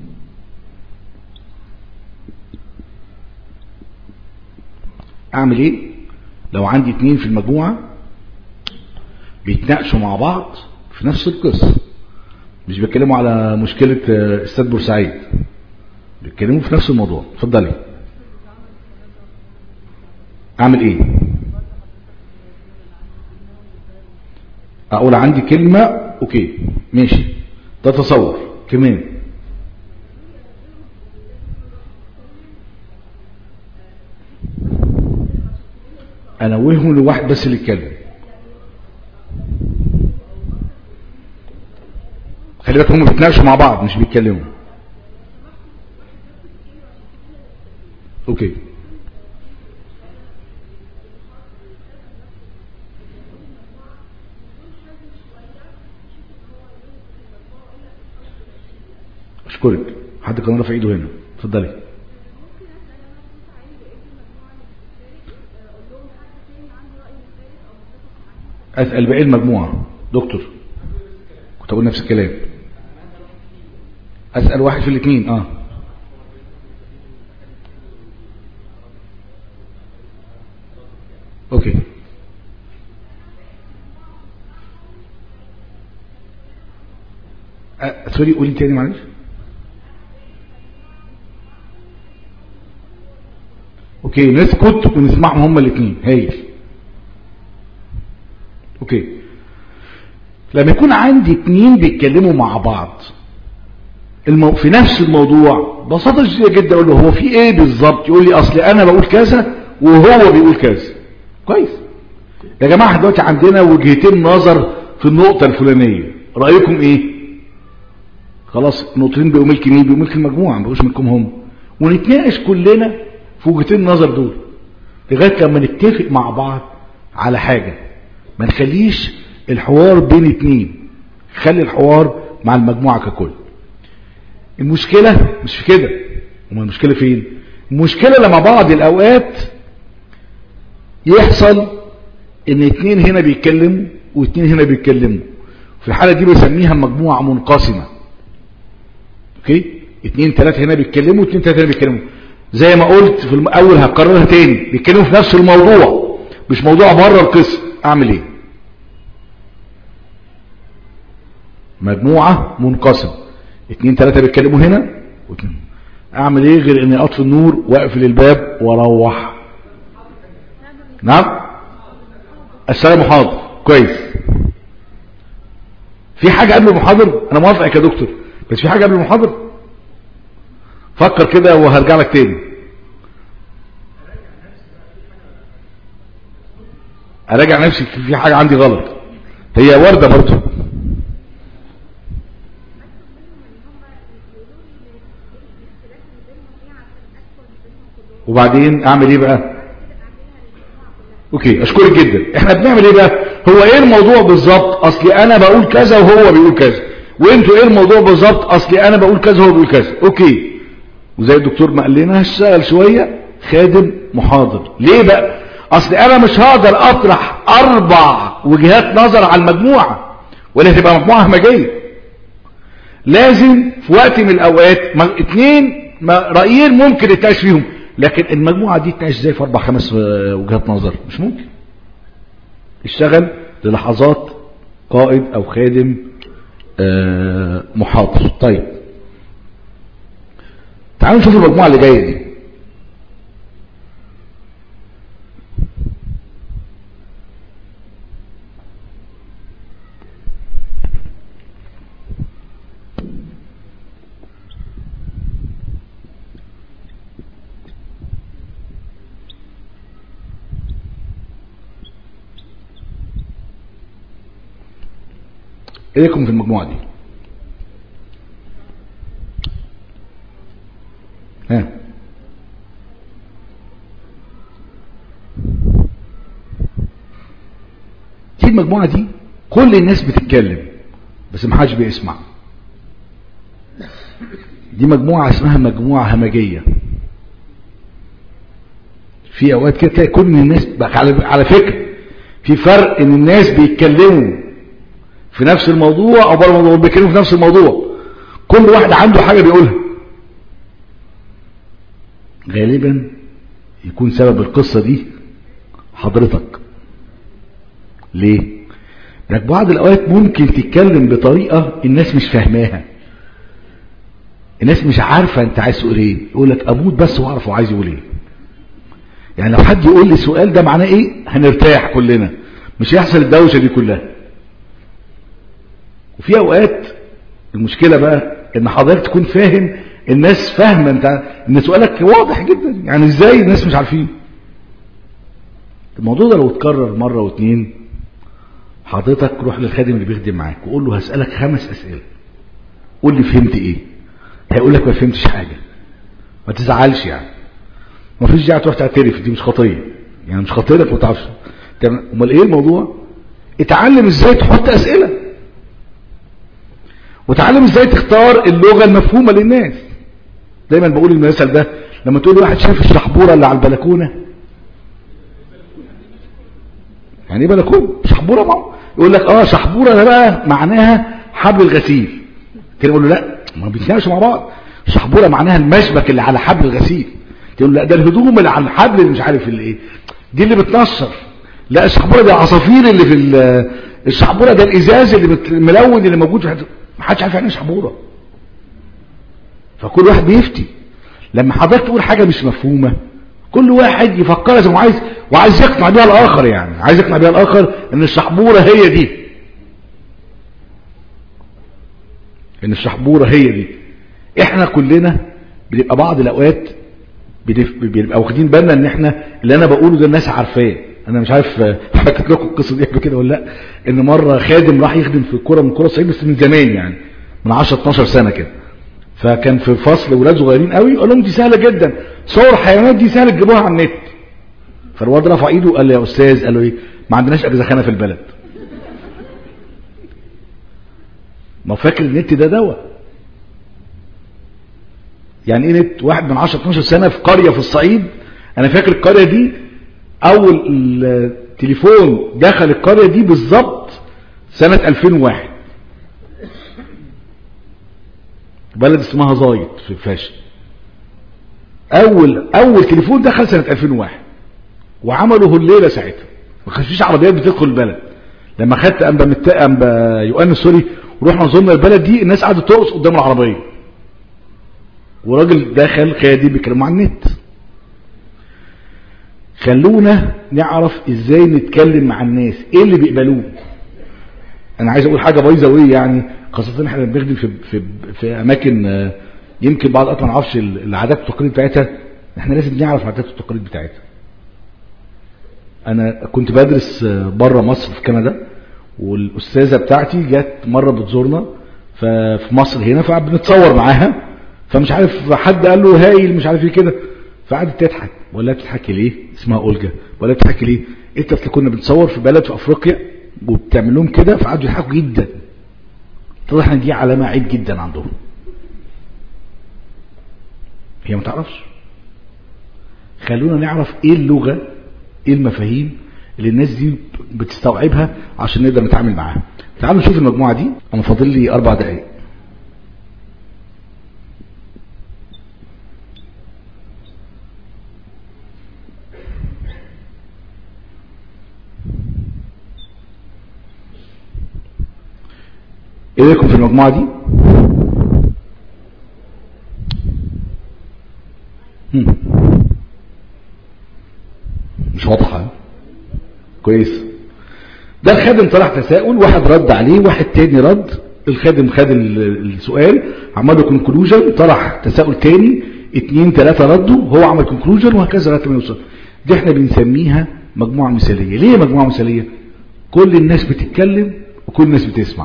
S2: اعمل ايه لو عندي اتنين في المجموعة بيتناقشوا مع بعض في نفس القصة مش بيتكلموا على مشكلة استاد بورسعيد بيتكلموا في نفس الموضوع اتفضلي اعمل ايه اقول عندي كلمة اوكي ماشي ده تصور كمان انوههم لواحد بس اللي يتكلم خلي بالك هم بيتناقشوا مع بعض مش بيتكلموا اوكي اشكرك حد كان رافع ايده هنا اتفضلي اسال باقي المجموعه دكتور كنت اقول نفس الكلام اسال واحد في الاثنين اه اوكي أه سوري قولي تاني معلش اوكي نسكت ونسمعهم هما الاثنين هايل اوكي لما يكون عندي اتنين بيتكلموا مع بعض المو... في نفس الموضوع ببساطه شديده جدا اقول له هو في ايه بالظبط يقول لي اصل انا بقول كذا وهو بيقول كذا كويس يا جماعه احنا دلوقتي عندنا وجهتين نظر في النقطه الفلانيه رايكم ايه خلاص النقطتين بيقوا ملك مين بيقوا ملك المجموعه ما بيقوش ملكهم هم ونتناقش كلنا في وجهتين النظر دول لغايه لما نتفق مع بعض على حاجه ما نخليش الحوار بين اتنين خلي الحوار مع المجموعه ككل المشكله مش في كده امال المشكله فين المشكله لما بعض الاوقات يحصل ان اتنين هنا بيتكلموا واتنين هنا بيتكلموا في الحالة دي بسميها مجموعة منقسمة اوكي اتنين تلاتة هنا بيتكلموا واتنين تلاتة هنا بيتكلموا زي ما قلت في الاول هكررها تاني بيتكلموا في نفس الموضوع مش موضوع بره القسم اعمل ايه مجموعة منقسمة اتنين تلاتة بيتكلموا هنا واتنين اعمل ايه غير اني اطفي النور واقفل الباب واروح نعم السلام حاضر كويس في حاجة قبل المحاضر انا موافقك يا دكتور بس في حاجة قبل المحاضر فكر كده وهرجع لك تاني اراجع نفسي في حاجة عندي غلط هي وردة برضو وبعدين اعمل ايه بقى اوكي اشكرك جدا احنا بنعمل ايه بقى هو ايه الموضوع بالظبط اصلي انا بقول كذا وهو بيقول كذا وانتوا ايه الموضوع بالظبط اصلي انا بقول كذا وهو بيقول كذا اوكي وزي الدكتور ما قال لنا هشتغل شويه خادم محاضر ليه بقى اصل انا مش هقدر اطرح اربع وجهات نظر على المجموعه ولا تبقى مجموعه همجيه لازم في وقت من الاوقات اتنين رايين ممكن نتناقش فيهم لكن المجموعة دي تناقش ازاي في اربع خمس وجهات نظر مش ممكن اشتغل للحظات قائد او خادم محاضر طيب تعالوا نشوف المجموعة اللي جاية دي ايديكم في المجموعة دي ها دي المجموعة دي كل الناس بتتكلم بس محدش بيسمع دي مجموعة اسمها مجموعة همجية في اوقات كده تلاقي كل الناس على على فكرة في فرق ان الناس بيتكلموا في نفس الموضوع او بره الموضوع بيتكلموا في نفس الموضوع كل واحد عنده حاجة بيقولها غالبا يكون سبب القصة دي حضرتك ليه لك بعض الاوقات ممكن تتكلم بطريقة الناس مش فاهماها الناس مش عارفة انت عايز تقول ايه يقول لك اموت بس واعرف هو عايز يقول ايه يعني لو حد يقول لي السؤال ده معناه ايه هنرتاح كلنا مش هيحصل الدوشة دي كلها وفي اوقات المشكلة بقى ان حضرتك تكون فاهم الناس فاهمة انت ان سؤالك واضح جدا يعني ازاي الناس مش عارفين الموضوع ده لو اتكرر مرة واتنين حضرتك روح للخادم اللي بيخدم معاك وقول له هسألك خمس اسئلة قول لي فهمت ايه هيقول لك ما فهمتش حاجة ما تزعلش يعني ما فيش داعي تروح تعترف دي مش خطية يعني مش خطيرك ما تعرفش امال ايه الموضوع اتعلم ازاي تحط اسئلة وتعلم ازاي تختار اللغة المفهومة للناس دايما بقول المثل ده لما تقول واحد شايف الشحبورة اللي على البلكونة يعني ايه بلكونة شحبورة ما يقول لك اه شحبورة ده بقى معناها حبل الغسيل كده يقول له لا ما بيتناقشوا مع بعض الشحبورة معناها المشبك اللي على حبل الغسيل يقول لا ده الهدوم اللي على الحبل اللي مش عارف اللي ايه دي اللي بتنشر لا الشحبورة ده العصافير اللي في ال- الشحبورة ده الازاز اللي بت- الملون اللي موجود في حته ما حدش عارف يعني ايه شحبورة فكل واحد بيفتي لما حضرتك تقول حاجة مش مفهومة كل واحد يفكرها زي ما عايز وعايز يقنع بيها الاخر يعني عايز يقنع بيها الاخر ان الشحبورة هي دي ان الشحبورة هي دي احنا كلنا بنبقى بعض الاوقات بنف- بنبقى واخدين بالنا ان احنا اللي انا بقوله ده الناس عارفاه انا مش عارف آه، حكيت لكم القصه دي قبل كده ولا لا ان مره خادم راح يخدم في الكوره من كوره الصعيد بس من زمان يعني من 10 12 سنه كده فكان في فصل ولاد صغيرين قوي قال لهم دي سهله جدا صور حيوانات دي سهله تجيبوها على النت فالواد رفع ايده قال له يا استاذ قال له ايه ما عندناش اجزخانه في البلد ما هو فاكر النت ده دواء يعني ايه نت واحد من 10 12 سنه في قريه في الصعيد انا فاكر القريه دي اول التليفون دخل القريه دي بالظبط سنه 2001 بلد اسمها زايد في الفاشن اول اول تليفون دخل سنه 2001 وعملوا الليله ساعتها ما كانش فيش عربيات بتدخل البلد لما خدت انبا مت... انبا يوان سوري ورحنا زرنا البلد دي الناس قعدت ترقص قدام العربيه وراجل دخل خادم بيتكلم عن النت خلونا نعرف ازاي نتكلم مع الناس ايه اللي بيقبلوه انا عايز اقول حاجه بايظه ويه يعني خاصه احنا بنخدم في في في اماكن آه، يمكن بعض الأوقات ما نعرفش ال- العادات والتقاليد بتاعتها احنا لازم نعرف العادات والتقاليد بتاعتها انا كنت بدرس بره مصر في كندا والاستاذه بتاعتي جت مره بتزورنا ففي مصر هنا فبنتصور معاها فمش عارف حد قال له هايل مش عارف ايه كده فقعدت تضحك ولا بتضحكي ليه اسمها اولجا ولا بتضحكي ليه انت اصل كنا بنصور في بلد في افريقيا وبتعمل لهم كده فقعدوا يضحكوا جدا طلع ان دي علامه عيب جدا عندهم هي ما تعرفش خلونا نعرف ايه اللغه ايه المفاهيم اللي الناس دي بتستوعبها عشان نقدر نتعامل معاها تعالوا نشوف المجموعه دي انا فاضل لي اربع دقائق ايه رايكم في المجموعه دي هم. مش واضحه كويس ده الخادم طرح تساؤل واحد رد عليه واحد تاني رد الخادم خد ال- السؤال عمل له كونكلوجن طرح تساؤل تاني اتنين تلاتة ردوا هو عمل كونكلوجن وهكذا لغايه ما يوصل دي احنا بنسميها مجموعة مثالية ليه مجموعة مثالية كل الناس بتتكلم وكل الناس بتسمع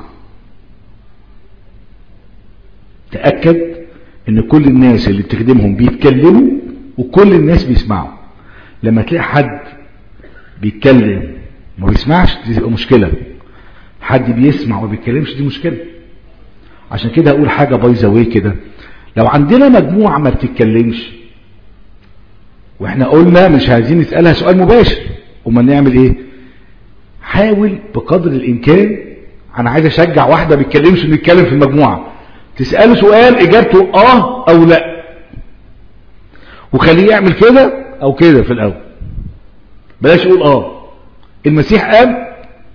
S2: تأكد ان كل الناس اللي بتخدمهم بيتكلموا وكل الناس بيسمعوا لما تلاقي حد بيتكلم ما بيسمعش دي تبقى مشكلة حد بيسمع وما بيتكلمش دي مشكلة عشان كده اقول حاجة بايظه ويه كده لو عندنا مجموعة ما بتتكلمش واحنا قلنا مش عايزين نسألها سؤال مباشر امال نعمل ايه حاول بقدر الامكان انا عايز اشجع واحدة بيتكلمش نتكلم في المجموعة تسأله سؤال اجابته اه او لا وخليه يعمل كده او كده في الاول بلاش يقول اه المسيح قال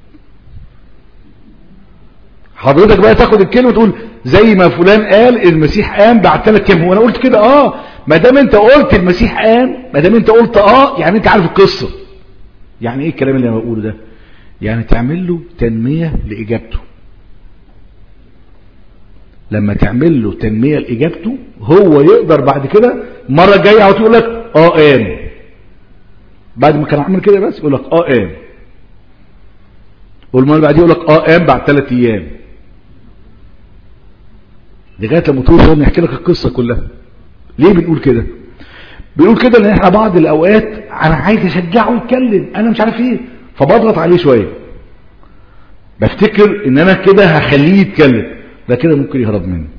S2: حضرتك بقى تاخد الكلمه وتقول زي ما فلان قال المسيح قام بعد ثلاث ايام هو انا قلت كده اه ما دام انت قلت المسيح قام ما دام انت قلت اه يعني انت عارف القصه يعني ايه الكلام اللي انا بقوله ده يعني تعمل له تنميه لاجابته لما تعمل له تنميه لاجابته هو يقدر بعد كده المره الجايه على طول يقول لك اه قام بعد ما كان عامل كده بس يقول لك اه قام والمره اللي بعديها يقول لك اه قام بعد ثلاث ايام لغايه لما توصل نحكي لك القصه كلها ليه بنقول كده بنقول كده لان احنا بعض الاوقات انا عايز اشجعه يتكلم انا مش عارف ايه فبضغط عليه شويه بفتكر ان انا كده هخليه يتكلم ده كده ممكن يهرب مني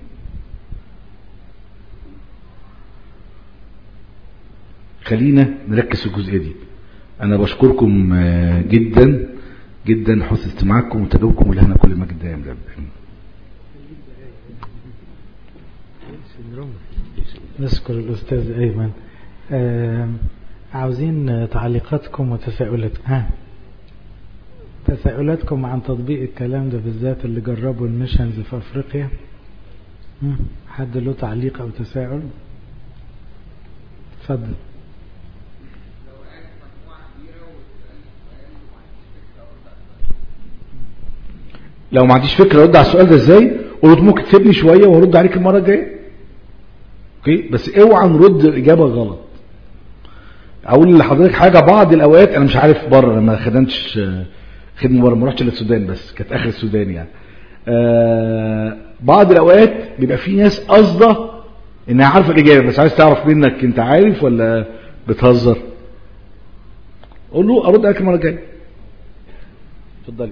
S2: خلينا نركز في الجزئية دي انا بشكركم آه، جدا جدا حسن استماعكم وتجاوبكم ولهنا كل مجد دائم لله
S1: نشكر الأستاذ أيمن آم، عاوزين تعليقاتكم وتساؤلاتكم ها تساؤلاتكم عن تطبيق الكلام ده بالذات اللي جربوا الميشنز في أفريقيا مم، حد له تعليق أو تساؤل اتفضل
S2: لو ما عنديش فكره ارد على السؤال ده ازاي قلت ممكن تسيبني شويه وارد عليك المره الجايه اوكي بس اوعى نرد الاجابه غلط اقول لحضرتك حاجه بعض الاوقات انا مش عارف بره انا ما خدمتش آه، خدمه بره ما رحتش للسودان بس كانت اخر السودان يعني آه بعض الاوقات بيبقى في ناس قاصده انها عارفه الاجابه بس عايز تعرف منك انت عارف ولا بتهزر قول له ارد عليك المره الجايه اتفضلي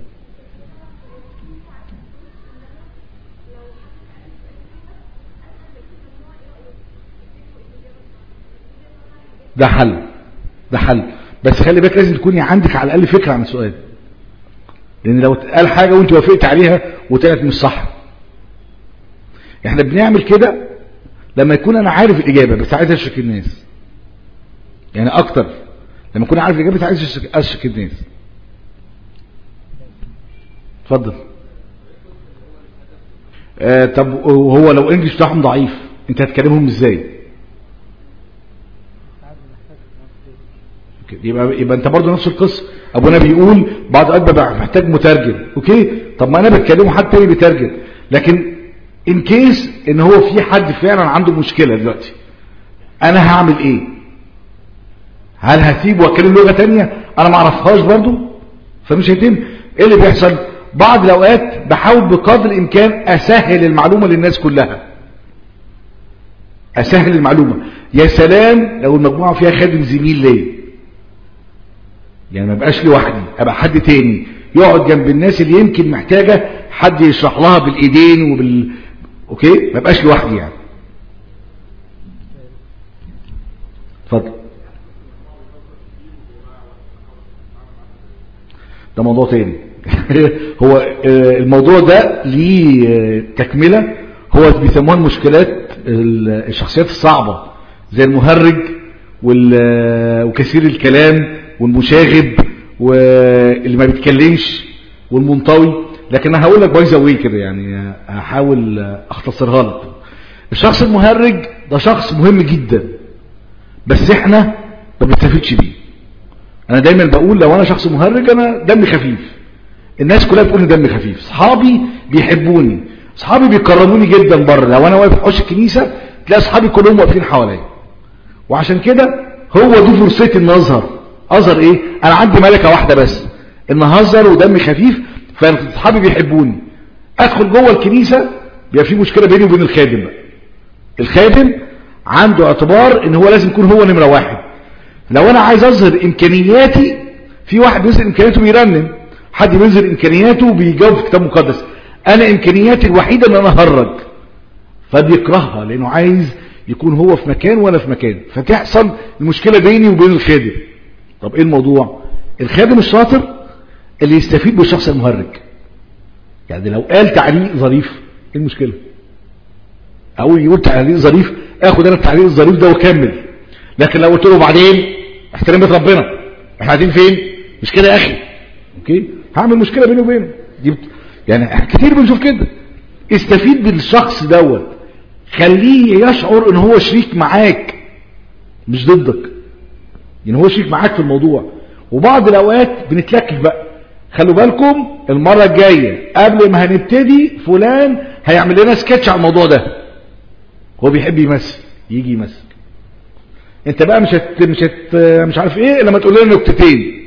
S2: ده حل ده حل بس خلي بالك لازم تكوني عندك على الاقل فكره عن السؤال لان لو اتقال حاجه وانت وافقت عليها وطلعت مش صح احنا بنعمل كده لما يكون انا عارف الاجابه بس عايز اشك الناس يعني اكتر لما اكون عارف الاجابه بس عايز اشك, أشك الناس اتفضل آه طب وهو لو انجلش بتاعهم ضعيف انت هتكلمهم ازاي أوكي، يبقى يبقى انت برضه نفس القصه ابونا بيقول بعض اكبر محتاج مترجم اوكي طب ما انا بتكلمه حد تاني بيترجم لكن ان كيس ان هو في حد فعلا عنده مشكله دلوقتي انا هعمل ايه هل هسيبه واتكلم لغه تانية انا ما اعرفهاش برضه فمش هيتم ايه اللي بيحصل بعض الاوقات بحاول بقدر الامكان اسهل المعلومه للناس كلها اسهل المعلومه يا سلام لو المجموعه فيها خادم زميل ليا يعني ما بقاش لوحدي ابقى حد تاني يقعد جنب الناس اللي يمكن محتاجه حد يشرح لها بالايدين وبال اوكي ما بقاش لوحدي يعني اتفضل ده موضوع تاني هو آه، الموضوع ده ليه آه، تكملة هو بيسموها المشكلات ال- الشخصيات الصعبة زي المهرج وال- آه، وكثير الكلام والمشاغب واللي ما بيتكلمش والمنطوي لكن انا هقول لك باي ذا واي كده يعني آه، هحاول آه، اختصرها لك الشخص المهرج ده شخص مهم جدا بس احنا ما بنستفيدش بيه انا دايما بقول لو انا شخص مهرج انا دمي خفيف الناس كلها بتقول لي دمي خفيف اصحابي بيحبوني اصحابي بيكرموني جدا بره لو انا واقف في حوش الكنيسه تلاقي اصحابي كلهم واقفين حواليا وعشان كده هو دي فرصتي ان اظهر اظهر ايه انا عندي ملكه واحده بس ان اهزر ودمي خفيف فاصحابي بيحبوني ادخل جوه الكنيسه بيبقى في مشكله بيني وبين الخادم بقى الخادم عنده اعتبار ان هو لازم يكون هو نمره واحد لو انا عايز اظهر امكانياتي في واحد بيظهر امكانياته بيرنم حد بيظهر امكانياته بيجاوب في كتاب مقدس انا امكانياتي الوحيده ان انا اهرج فبيكرهها لانه عايز يكون هو في مكان وانا في مكان فتحصل المشكله بيني وبين الخادم طب ايه الموضوع الخادم الشاطر اللي يستفيد بالشخص المهرج يعني لو قال تعليق ظريف ايه المشكله اقول يقول تعليق ظريف اخد انا التعليق الظريف ده واكمل لكن لو قلت له بعدين احترم بيت ربنا احنا قاعدين فين مش كده يا اخي اوكي هعمل مشكله بيني وبينه دي بت... يعني كتير بنشوف كده استفيد بالشخص دوت خليه يشعر ان هو شريك معاك مش ضدك يعني هو شريك معاك في الموضوع وبعض الاوقات بنتلكك بقى خلوا بالكم المره الجايه قبل ما هنبتدي فلان هيعمل لنا سكتش على الموضوع ده هو بيحب يمثل يجي يمثل انت بقى مش هت مش هت مش عارف ايه لما تقول لنا نكتتين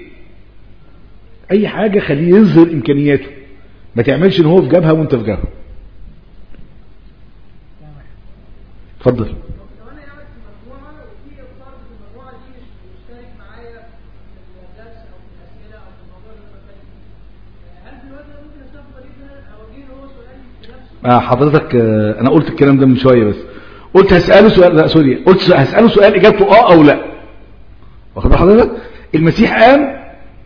S2: اي حاجه خليه يظهر امكانياته ما تعملش ان هو في جبهه وانت في جبهه اتفضل
S4: لو انا قاعد في مجموعه وفي فرد في المجموعه دي مش مشترك معايا في الدرس او في الاسئله او في الموضوع اللي انا بتكلم فيه هل في الوقت ده ممكن استخدم طريقه ان انا اوجه له هو سؤال بنفسه
S2: آه حضرتك آه انا قلت الكلام ده من شويه بس قلت هساله سؤال لا سوري قلت سؤال- هساله سؤال اجابته اه او لا واخد بال حضرتك المسيح قام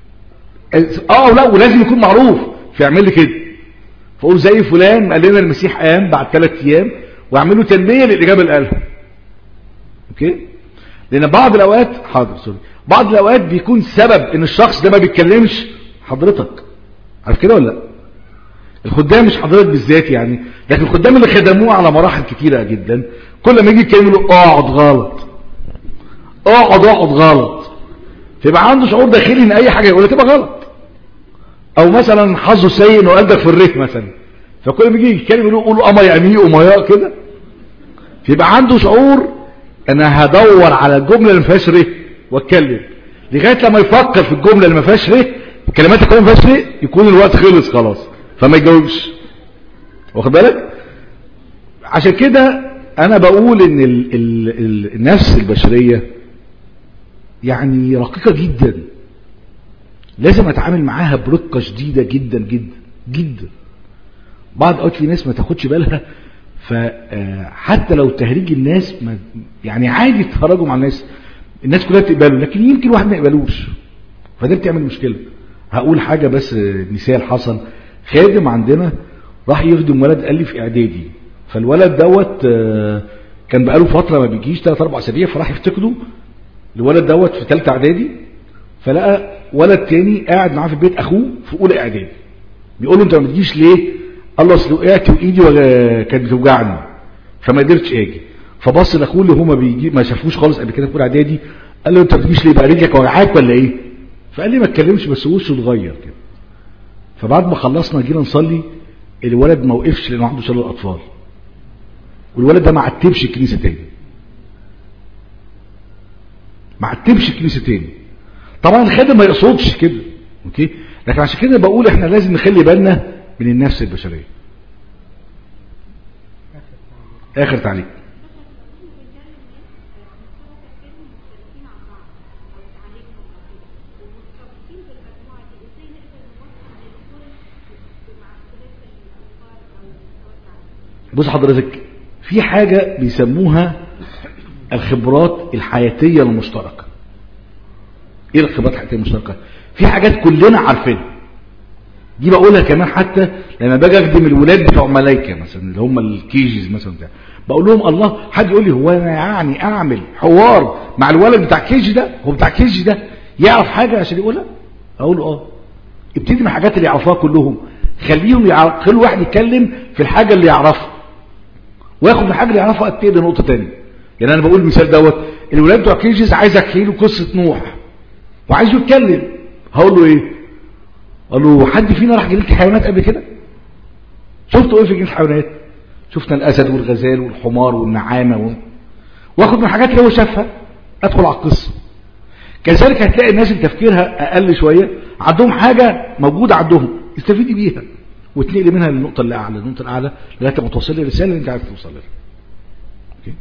S2: اه او لا ولازم يكون معروف فيعمل لي كده فاقول زي فلان قال لنا المسيح قام بعد ثلاث ايام واعمل له تنبيه للاجابه اللي قالها اوكي لان بعض الاوقات حاضر سوري بعض الاوقات بيكون سبب ان الشخص ده ما بيتكلمش حضرتك عارف كده ولا لا الخدام مش حضرتك بالذات يعني لكن الخدام اللي خدموه على مراحل كتيره جدا كل ما يجي يتكلم له اقعد غلط اقعد اقعد غلط فيبقى عنده شعور داخلي ان اي حاجه يقولها تبقى غلط او مثلا حظه سيء انه قدك في الريت مثلا فكل ما يجي يتكلم يقول قولوا اما يعني ومياء كده فيبقى عنده شعور انا هدور على الجمله اللي ما فيهاش ر واتكلم لغايه لما يفكر في الجمله اللي ما فيهاش ر الكلمات اللي ما فيهاش ر يكون الوقت خلص خلاص فما يجاوبش واخد بالك عشان كده انا بقول ان ال ال ال النفس البشريه يعني رقيقه جدا لازم اتعامل معاها برقه شديده جدا جدا جدا بعض اوقات في ناس ما تاخدش بالها فحتى لو تهريج الناس ما يعني عادي يتفرجوا مع الناس الناس كلها تقبله لكن يمكن واحد ما يقبلوش فده بتعمل مشكله هقول حاجه بس مثال حصل خادم عندنا راح يخدم ولد قال لي في اعدادي فالولد دوت آه، كان بقاله فتره ما بيجيش 3 4 اسابيع فراح يفتقده الولد دوت في ثالثه اعدادي فلقى ولد تاني قاعد معاه في البيت اخوه في اولى اعدادي بيقول له انت ما بتجيش ليه قال له اصل وقعت وايدي ولا- كانت بتوجعني فما قدرتش اجي فبص لاخوه اللي هو ما بيجي ما شافوش خالص قبل كده في اولى اعدادي قال له انت ما بتجيش ليه بقى رجلك وجعاك ولا ايه فقال لي ما اتكلمش بس وشه اتغير كده فبعد ما خلصنا جينا نصلي الولد ما وقفش لانه عنده شلل اطفال والولد ده ما عتبش الكنيسه تاني ما عتبش الكنيسه تاني طبعا الخادم ما يقصدش كده اوكي لكن عشان كده بقول احنا لازم نخلي بالنا من النفس البشريه اخر تعليق بص حضرتك في حاجة بيسموها الخبرات الحياتية المشتركة ايه الخبرات الحياتية المشتركة في حاجات كلنا عارفينها دي بقولها كمان حتى لما باجي اخدم الولاد بتوع ملايكه مثلا اللي هم الكيجيز مثلا بتاع بقول لهم الله حد يقول لي هو انا يعني اعمل حوار مع الولد بتاع كيجي ده هو بتاع كيجي ده يعرف حاجه عشان يقولها اقول له اه ابتدي من الحاجات اللي يعرفوها كلهم خليهم يعرف كل واحد يتكلم في الحاجه اللي يعرفها وياخد من الحاجه اللي يعرفها ابتدي نقطه ثانيه يعني انا بقول المثال دوت الولاد بتوع كيجيز عايز احكي له قصه نوح وعايزه يتكلم هقول له ايه قال له حد فينا راح جنينه الحيوانات قبل كده شفتوا ايه في جنينه الحيوانات شفنا الاسد والغزال والحمار والنعامه و... واخد من الحاجات اللي هو شافها ادخل على القصه كذلك هتلاقي الناس اللي تفكيرها اقل شويه عندهم حاجه موجوده عندهم استفيدي بيها وتنقلي منها للنقطه اللي اعلى النقطه الاعلى لغايه ما توصلي الرساله اللي انت عايز توصل لها اوكي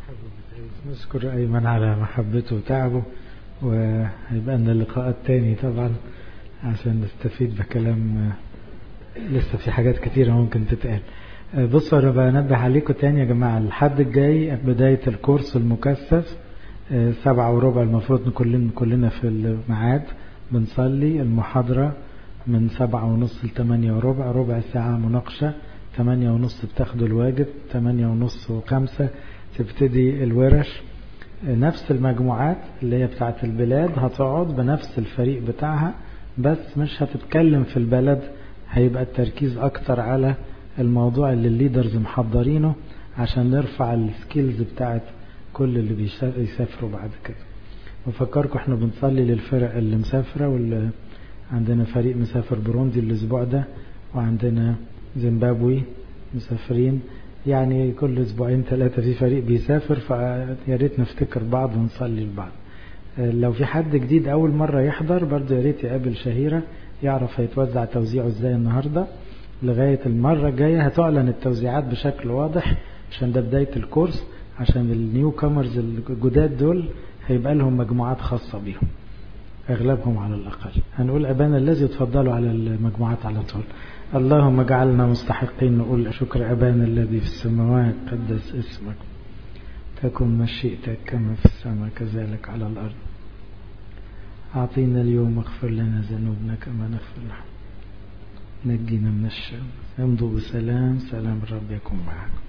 S1: نشكر أيمن على محبته وتعبه وهيبقى لنا لقاءات تاني طبعا عشان نستفيد بكلام لسه في حاجات كتيرة ممكن تتقال بصوا أنا بنبه عليكم تاني يا جماعة الحد الجاي بداية الكورس المكثف سبعة وربع المفروض كلنا كلنا في الميعاد بنصلي المحاضرة من سبعة ونص لثمانية وربع ربع ساعة مناقشة ثمانية ونص بتاخدوا الواجب ثمانية ونص وخمسة تبتدي الورش نفس المجموعات اللي هي بتاعت البلاد هتقعد بنفس الفريق بتاعها بس مش هتتكلم في البلد هيبقى التركيز اكتر على الموضوع اللي الليدرز محضرينه عشان نرفع السكيلز بتاعت كل اللي بيسافروا بعد كده وفكركم احنا بنصلي للفرق اللي مسافرة واللي عندنا فريق مسافر بروندي الاسبوع ده وعندنا زيمبابوي مسافرين يعني كل اسبوعين ثلاثة في فريق بيسافر فيا ريت نفتكر بعض ونصلي لبعض لو في حد جديد اول مرة يحضر برضه يا ريت يقابل شهيرة يعرف هيتوزع توزيعه ازاي النهاردة لغاية المرة الجاية هتعلن التوزيعات بشكل واضح عشان ده بداية الكورس عشان النيو كامرز الجداد دول هيبقى لهم مجموعات خاصة بيهم أغلبهم على الأقل هنقول أبانا الذي تفضلوا على المجموعات على طول اللهم اجعلنا مستحقين نقول شكر أبانا الذي في السماوات قدس اسمك تكن مشيئتك كما في السماء كذلك على الأرض أعطينا اليوم واغفر لنا ذنوبنا كما نغفر لهم نجينا من الشر امضوا بسلام سلام الرب يكون معكم